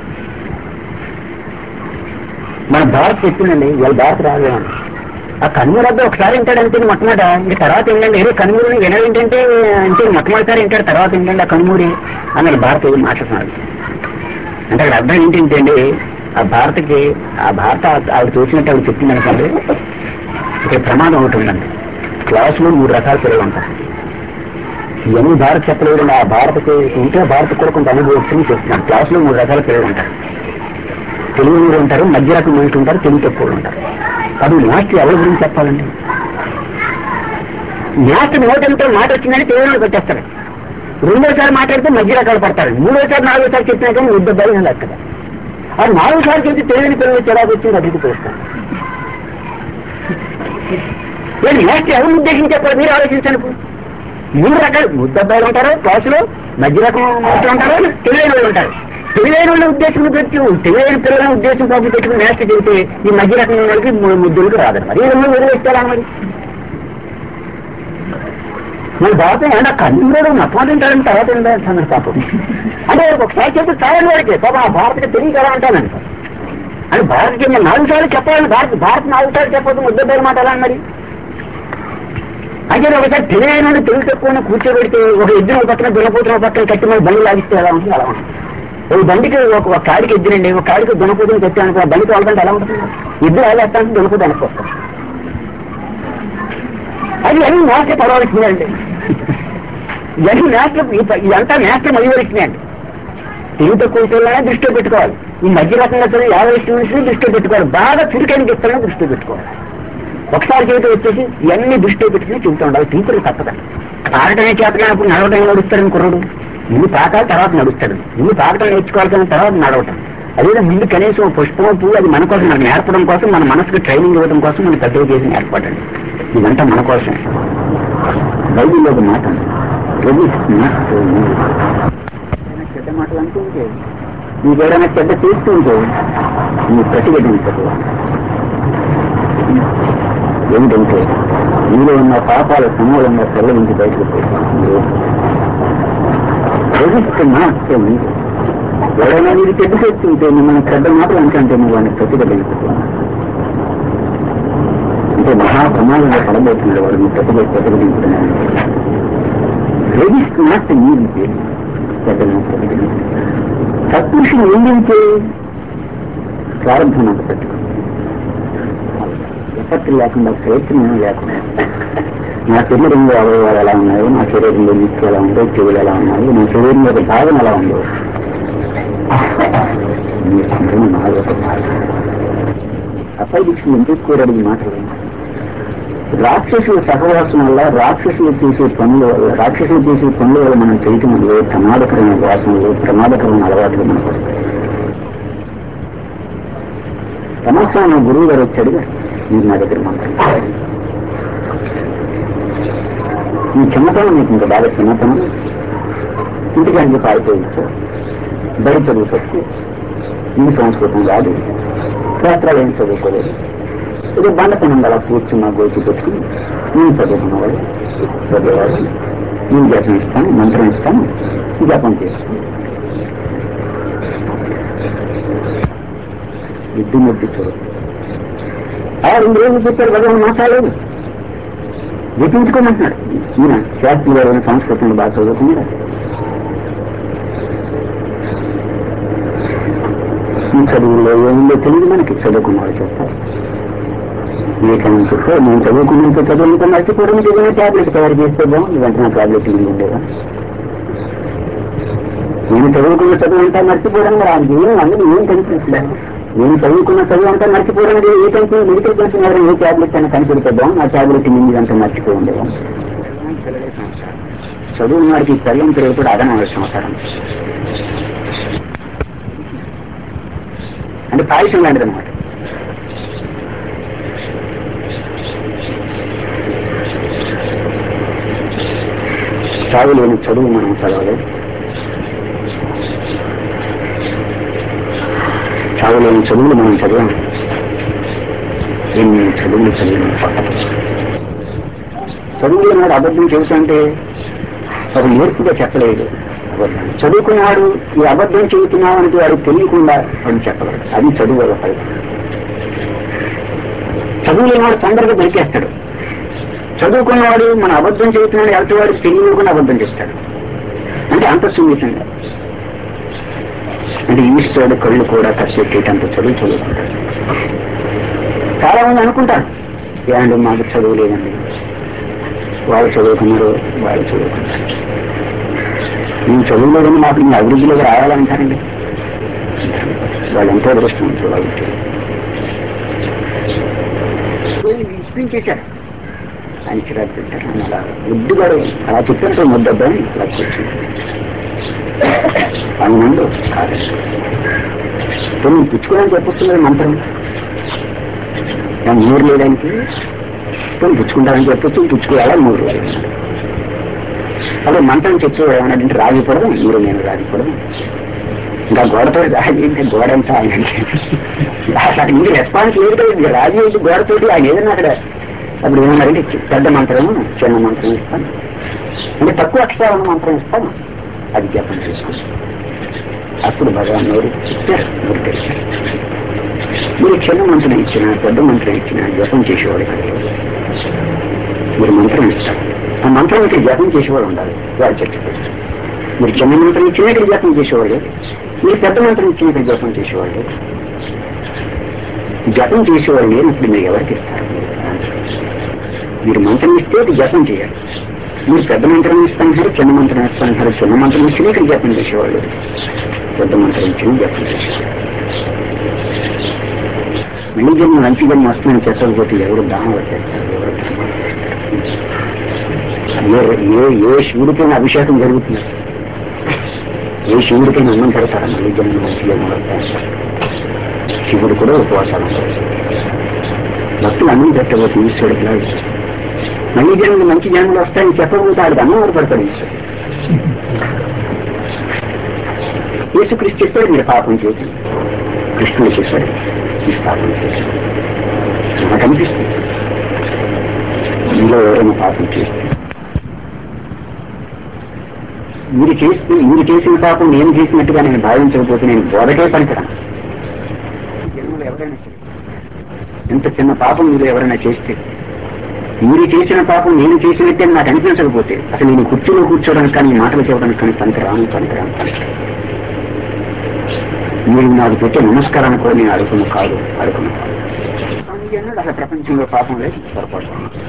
మన భారత్ చెప్పిందండి ఇవాళ భారత్ రాదు అని. ఆ కన్మూరు వద్ద ఒకసారి వింటాడు అంతే మొట్టమొదట ఇంక తర్వాత ఏంటంటే ఏదో కన్మూరిని వినడం ఏంటంటే అంటే మొట్టమొదటిసారి వింటాడు తర్వాత ఏంటంటే ఆ కన్మూరి అన్నది భారత ఏది మాట్లాడుతున్నాడు అంటే అక్కడ అర్థం ఏంటంటే అండి ఆ భారత్కి ఆ భారత ఆవిడ చూసినట్టు ఆవిడ చెప్పింది అనుకోండి ఇక్కడ ప్రమాదం ఉంటుందండి క్లాసులో మూడు రకాల పిల్లలు ఉంటారు ఇవన్నీ భారత్ చెప్పలేదు ఆ భారత్కి ఇంకా భారత్ కూడా కొంత అనుభవం వచ్చింది చెప్తున్నాను క్లాసులో మూడు రకాల పిల్లలు ఉంటారు తెలుగు మీరు ఉంటారు మధ్య రకం మనుషులు ఉంటారు తెలుగు తక్కువ ఉంటారు అది మ్యాథ్స్ ఎవరి గురించి చెప్పాలండి మ్యాథ్స్ నోటంతో మాట వచ్చిందని తెలుగులో పెట్టేస్తారు రెండోసారి మాట్లాడితే మధ్య రకాలు పడతారు మూడోసారి నాలుగోసారి చెప్పినా కానీ యుద్ధ బలం లెక్క అది నాలుగోసారి చెప్తే తెలియని పిల్లలు చిరాకు వచ్చింది అభివృద్ధి చేస్తారు నేను మ్యాథ్స్ ఎవరిని ఉద్దేశించి చెప్పాలి మీరు ఆలోచించండి ఇప్పుడు. మూడు రకాలు ముద్దబ్బాయిలు ఉంటారు క్లాసులో మధ్య రకం మనుషులు ఉంటారు తెలివైన వాళ్ళు ఉంటారు తెలివైన వాళ్ళ ఉద్దేశం పెట్టి తెలివైన పిల్లల ఉద్దేశం పాపం పెట్టుకుని నేస్ట్ చెబితే ఈ మధ్య రకం వాళ్ళకి ము- ముద్దులకు రాదు మరి ఏదో వదిలేస్తారా మరి మన భారతం ఏమన్నా కన్నుడు మతం తింటాడని తర్వాత ఏంటంటాను పాపం అంటే ఒకసారి చెప్తే చాలని వాడికి పాపం ఆ భారతకి తెలియదు ఎలా అంటానంట అని భారత్కి మరి నాలుగు సార్లు చెప్పాలని భారత్ భారత్ నాలుగు సార్లు చెప్పదు ముద్దబ్బాయిల మాట ఎలా మరి అంటే ఒకసారి తెలియని వాడిని తెలుగు తక్కువ కూర్చోబెడితే ఒక ఎద్దున ఒక పక్కన దున్నపోతున్న ఒక పక్కన కట్టి మరి బండి లాగిస్తే ఎలా ఉంటుంది అలా ఉంటుంది ఒక బండికి ఒక ఒక కాడికి ఎద్దునండి ఒక కాడికి దున్నపోతుని కట్టాను ఆ బండికి వాళ్ళకంటే ఎలా ఉంటుంది ఎద్దు ఆగేస్తాను దున్నపోతు అనుకోస్తాను అది అన్ని నేస్టర్ పడవలసిందండి ఇవన్నీ నేస్టర్ ఇదంతా నేస్టర్ మదివలసిందండి తెలుగు తక్కువ పిల్లలనే దృష్టిలో పెట్టుకోవాలి ఈ మధ్య రకంగా పిల్లలు యాభై ఇష్టం నుంచి దృష్టిలో పెట్టుకోవాలి బాగా చురుకైన చెప్తానని దృష్టిలో పెట్టుకోవాలి ఒకసారి చేతి వచ్చేసి ఇవన్నీ దృష్టిలో పెట్టుకుని చెబుతూ ఉండాలి టీచర్లు తప్పదండి తాగటమే చేతకానప్పుడు నడవటం నడుస్తాడని కుర్రడు ముందు తాకాలి తర్వాత నడుస్తాడు ముందు తాగటం నేర్చుకోవాలి కానీ తర్వాత నడవటం అదే ముందు కనీసం పుష్పం పువ్వు అది మన కోసం మనం నేర్పడం కోసం మన మనసుకు ట్రైనింగ్ ఇవ్వడం కోసం మనం పెద్దగా చేసి నేర్పడండి ఇదంతా మన కోసం బైబిల్లో ఒక మాట ఉంది. రవి నాస్తో నీవు. ఏదైనా చెడ్డ మాటలు అనుకుంటే నీకేదైనా చెడ్డ చేస్తుంటే నీ ప్రతిఘటించదు ఏమిటంటే నీలో ఉన్న పాపాల సమూలంగా తొలగించి బయటకు పోతుంది నాస్తో నీవు. ఎవరైనా మీరు చెడ్డ చేస్తుంటే మిమ్మల్ని చెడ్డ మాటలు అంటే నువ్వు వాడిని ప్రతిఘటించుతున్నావు అంటే మహా ప్రమాదంలో పడబోతున్నాడు వాడు మీ ప్రతిభ ప్రతిఘటించడం రెజిస్ట్ నాట్ నీవించే పెద్దలను ప్రతిఘటించు సత్పురుషులు నిందించే ప్రారంభం నాకు పెట్టుకో ఎఫర్ట్ లేకుండా ప్రయత్నం లేకుండా నా శరీరంలో అవయవాలు ఎలా ఉన్నాయో నా శరీరంలో ముక్కు ఎలా ఉందో చెవులు ఎలా ఉన్నాయో నా శరీరంలో ఒక భాగం ఎలా ఉందో మీ సంఘం నాలుగు ఒక భాగం అపైదిక్షలు ఎందుకు కూడని మాటలు రాక్షసుల సహవాసం వల్ల రాక్షసులు చేసే పనుల వల్ల రాక్షసులు చేసే పనుల వల్ల మనం చేయటం వల్ల ప్రమాదకరమైన వాసనలు ప్రమాదకరమైన అలవాట్లు మనకు వస్తాయి సమస్య నా గురువు గారు వచ్చాడు మీరు నా దగ్గర మాట్లాడారు ఈ చిన్నతనం మీకు ఇంకా బాగా చిన్నతనం ఇంటికి అన్ని పారిపోయించు బడి చదువు తక్కువ ఈ సంస్కృతం రాదు శాస్త్రాలు ఏం చదువుకోలేదు ఇది బండపనం అలా కూర్చున్న గోచి పెట్టుకుని నేను చదువుకున్నవాడు చదివేవాడు నేను జపం ఇస్తాను మంత్రం ఇస్తాను జపం చేస్తాను ఎద్దు ముద్దు చూడు ఆ రెండు రోజులు చెప్పారు భగవాన్ మాట్లాడలేదు జపించుకోమంటున్నాడు ఈయన శాస్త్రి గారు సంస్కృతంలో బాగా చదువుకున్నాడు ఈ చదువుల్లో ఏముందో తెలియదు మనకి చదువుకున్నవాడు చెప్తారు వివేకానంద చెప్పారు నేను చదువుకున్నంత చదువుకుంటే మర్చిపోవడం ఏదైనా ట్యాబ్లెట్ తయారు చేస్తే బాగుంది వెంటనే ట్యాబ్లెట్ మీద ఉండేదా నేను చదువుకున్న చదువు అంతా మర్చిపోవడం మరి ఆయనకి ఏం అందులో ఏం కనిపించలేదు నేను చదువుకున్న చదువు అంతా మర్చిపోవడం అనేది ఏ కంపెనీ మెడికల్ కంపెనీ ఎవరైనా ఏ ట్యాబ్లెట్ అయినా కనిపెడితే బాగుంది ఆ ట్యాబ్లెట్ మీద అంతా మర్చిపోయి ఉండేదా చదువు వాడికి పిల్లల పెరుగు కూడా అదనం సంవత్సరం అంటే పాయసం లాంటిది అనమాట చదువులేని చదువు మనం చదవలేదు చదువులేని చదువులు మనం చదివాం ఎన్ని చదువులు చదివిన పట్టదు చదువులు నాడు అబద్ధం చెబుతుంటే అది నేర్పుగా చెప్పలేదు అబద్ధం చదువుకున్నాడు ఈ అబద్ధం చెబుతున్నావు అంటే వాడు తెలియకుండా వాడు చెప్పలేడు అది చదువు వల్ల ఫలితం చదువు లేనివాడు తొందరగా దొరికేస్తాడు చదువుకున్నవాడు మన అబద్ధం చెబుతున్నాడు ఎవరి వాడికి తెలియకుండా అబద్ధం చెప్తాడు అంటే అంత సున్నితంగా అంటే ఈశ్వరుడు కళ్ళు కూడా కష్టపెట్టేటంత చదువు చదువుకుంటాడు చాలా మంది అనుకుంటారు ఏమండి మాకు చదువు లేదండి వాళ్ళు చదువుకున్నారు వాళ్ళు చదువుకున్నారు నేను చదువులేదని మాకు మీ అభివృద్ధిలోకి రావాలంటారండి వాళ్ళు ఎంతో అదృష్టం వాళ్ళు ఇప్పించేశారు ఆయన చిరాకు పెట్టారు ఆయన అలా ముద్దుగాడు అలా చెప్పినట్టు ముద్దబ్బాయి ఇలా కూర్చుంది ఆయన ముందు కాదు నేను పుచ్చుకోవడానికి చెప్పొస్తున్నది మంత్రం నా మూడు లేడానికి కొన్ని పుచ్చుకుంటానని చెప్పొచ్చు పుచ్చుకోవాలా మూడు రోజులు అదే మంత్రం చెప్పేవాడు ఏమన్నాడంటే రాగిపడదు మీరు నేను రాగిపడదు ఇంకా గోడతో రాగి అంటే గోడ అంతా ఆయన అక్కడ ఇంక రెస్పాన్స్ లేదు కదా రాజు ఏంటి గోడతోటి ఆయన ఏదన్నా అక్కడ అప్పుడు ఏమన్నారంటే చి- పెద్ద మంత్రం చిన్న మంత్రం ఇస్తాను అంటే తక్కువ అక్షరాల మంత్రం ఇస్తాను అది జపం చేసుకోండి అప్పుడు భగవాన్ నోరు చెప్పారు నోరు తెరిచారు మీరు చిన్న మంత్రం ఇచ్చిన పెద్ద మంత్రం ఇచ్చిన జపం చేసేవాడు కాదు మీరు మంత్రం ఇస్తారు ఆ మంత్రం ఇక్కడ జపం చేసేవాడు ఉండాలి వాడు చచ్చిపోయారు మీరు చిన్న మంత్రం ఇచ్చినా ఇక్కడ జపం చేసేవాళ్ళు మీరు పెద్ద మంత్రం ఇచ్చినా ఇక్కడ జపం చేసేవాళ్ళు జపం చేసేవాళ్ళు లేనప్పుడు మీరు ఎవరికి ఇస్తారు మీరు మంత్రం ఇస్తే ఇది జపం చేయాలి మీరు పెద్ద మంత్రం ఇస్తాను సరే చిన్న మంత్రం ఇస్తాను సరే చిన్న మంత్రం ఇచ్చినా ఇక్కడ జపం చేసేవాళ్ళు పెద్ద మంత్రం ఇచ్చినా జపం చేసేవాళ్ళు మళ్ళీ జన్మ మంచి జన్మ వస్తుందని చెప్పకపోతే ఎవరు దానం వచ్చేస్తారు ఎవరు ధర్మం ఏ ఏ ఏ శివుడికైనా అభిషేకం జరుగుతుంది ఏ శివుడికైనా అన్నం పెడతారా మళ్ళీ జన్మ మంచి జన్మ వస్తాయి శివుడు కూడా ఉపవాసాలు ఉంటారు భక్తులు అన్నం పెట్టబోతుంది ఈశ్వరుడికి లాగా మళ్ళీ జన్మలు మంచి జన్మలు వస్తాయని చెప్పబోతే ఆడికి అన్నం ఎవరు పెడతాడు ఈశ్వరుడు యేసుక్రీస్తు చెప్పాడు మీరు పాపం చేసి కృష్ణుడు చెప్పాడు మీరు పాపం చేసి నాకు అనిపిస్తుంది మీలో ఎవరైనా పాపం చేస్తే మీరు చేస్తే మీరు చేసిన పాపం నేను చేసినట్టుగా నేను భావించకపోతే నేను బోధకే పనికిరాను జన్మలో ఎవరైనా సరే ఎంత చిన్న పాపం మీరు ఎవరైనా చేస్తే మీరు చేసిన పాపం నేను చేసినట్టే నాకు అనిపించకపోతే అసలు నేను కుర్చీలో కూర్చోవడానికి కానీ మాటలు చెప్పడానికి కానీ పనికిరాను పనికిరాను పనికిరాను మీరు నాకు పెట్టే నమస్కారాన్ని కూడా నేను అడుగును కాదు అడుగును కాదు స్వామీజీ అన్నాడు అసలు ప్రపంచంలో పాపం లేదు పొరపాటు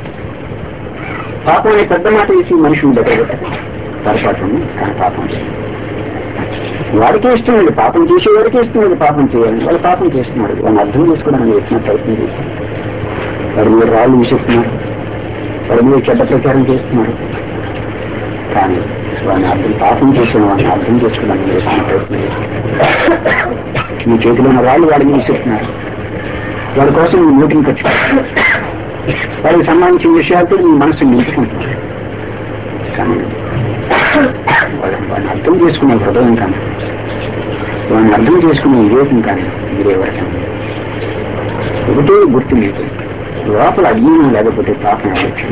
పాపం అనే పెద్ద మాట వేసి మనుషులు దగ్గర పొరపాటు ఉంది కానీ పాపం లేదు వాడికి ఇష్టం లేదు పాపం చేసేవాడికి ఇష్టం లేదు పాపం చేయాలి వాళ్ళు పాపం చేస్తున్నాడు వాళ్ళని అర్థం చేసుకోవడానికి వచ్చిన ప్రయత్నం చేస్తున్నారు వాడి మీద రాళ్ళు విసిస్తున్నారు వాడి మీద చెడ్డ ప్రచారం చేస్తున్నారు కానీ వాడిని అర్థం పాపం చేసిన వాడిని అర్థం చేసుకోవడానికి మీరు వచ్చిన ప్రయత్నం చేస్తున్నారు మీ చేతిలో ఉన్న రాళ్ళు వాడి మీద విసిస్తున్నారు వాడి కోసం మీ మీటింగ్ ఖర్చు పెడుతున్నారు. వాడికి సంబంధించిన విషయాలతో మీ మనసు నింపుకుంటున్నారు కానీ వాళ్ళని వాడిని అర్థం చేసుకునే హృదయం కానీ వాడిని అర్థం చేసుకునే వివేకం కానీ మీరెవరికైనా ఒకటే గుర్తు మీకు లోపల అజ్ఞానం లేకపోతే పాపం అవ్వచ్చు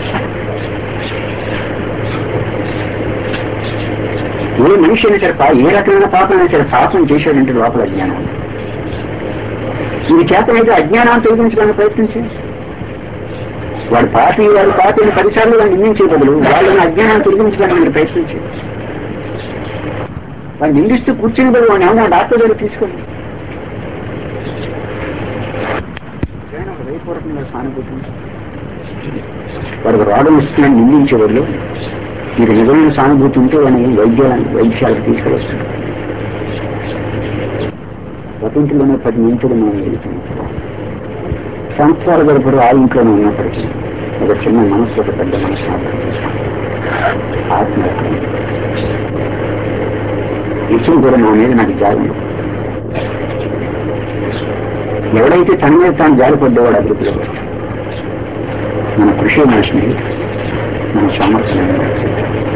ఏ మనిషి అయినా సరే పా- ఏ రకమైన పాపం అయినా సరే పాపం చేశాడంటే లోపల అజ్ఞానం ఉంది. ఇది చేతనైతే అజ్ఞానాన్ని తొలగించడానికి ప్రయత్నించి వాడు పాపి వాడు పాపి అని పదిసార్లు వాడిని నిందించే బదులు వాళ్ళని అజ్ఞానాన్ని తొలగించడానికి మీరు ప్రయత్నించి వాడు నిందిస్తూ కూర్చుని బదులు వాడిని ఏమన్నా డాక్టర్ దగ్గర తీసుకోండి ఏమైనా ఒక హృదయపూర్వకంగా సానుభూతి ఉంటే, వాడికి రోగం వస్తుందని నిందించే బదులు మీకు నిజమైన సానుభూతి ఉంటే వాడిని వైద్యాలను వైద్యాలకు తీసుకువస్తుంది ప్రపంచంలోనే పది నిమిషాలు మనం వెళ్తున్నాం సంవత్సరాల గడపడు ఆ ఇంట్లోనే ఉన్నప్పటికీ ఒక చిన్న మనసు ఒక పెద్ద మనసు ఆత్మ విషయం కూడా నా మీద నాకు జాలి ఉంది. ఎవడైతే తన మీద తాను జాలిపడ్డేవాడు అభివృద్ధిలో మన కృషి మనిషిని మన సామర్థ్యం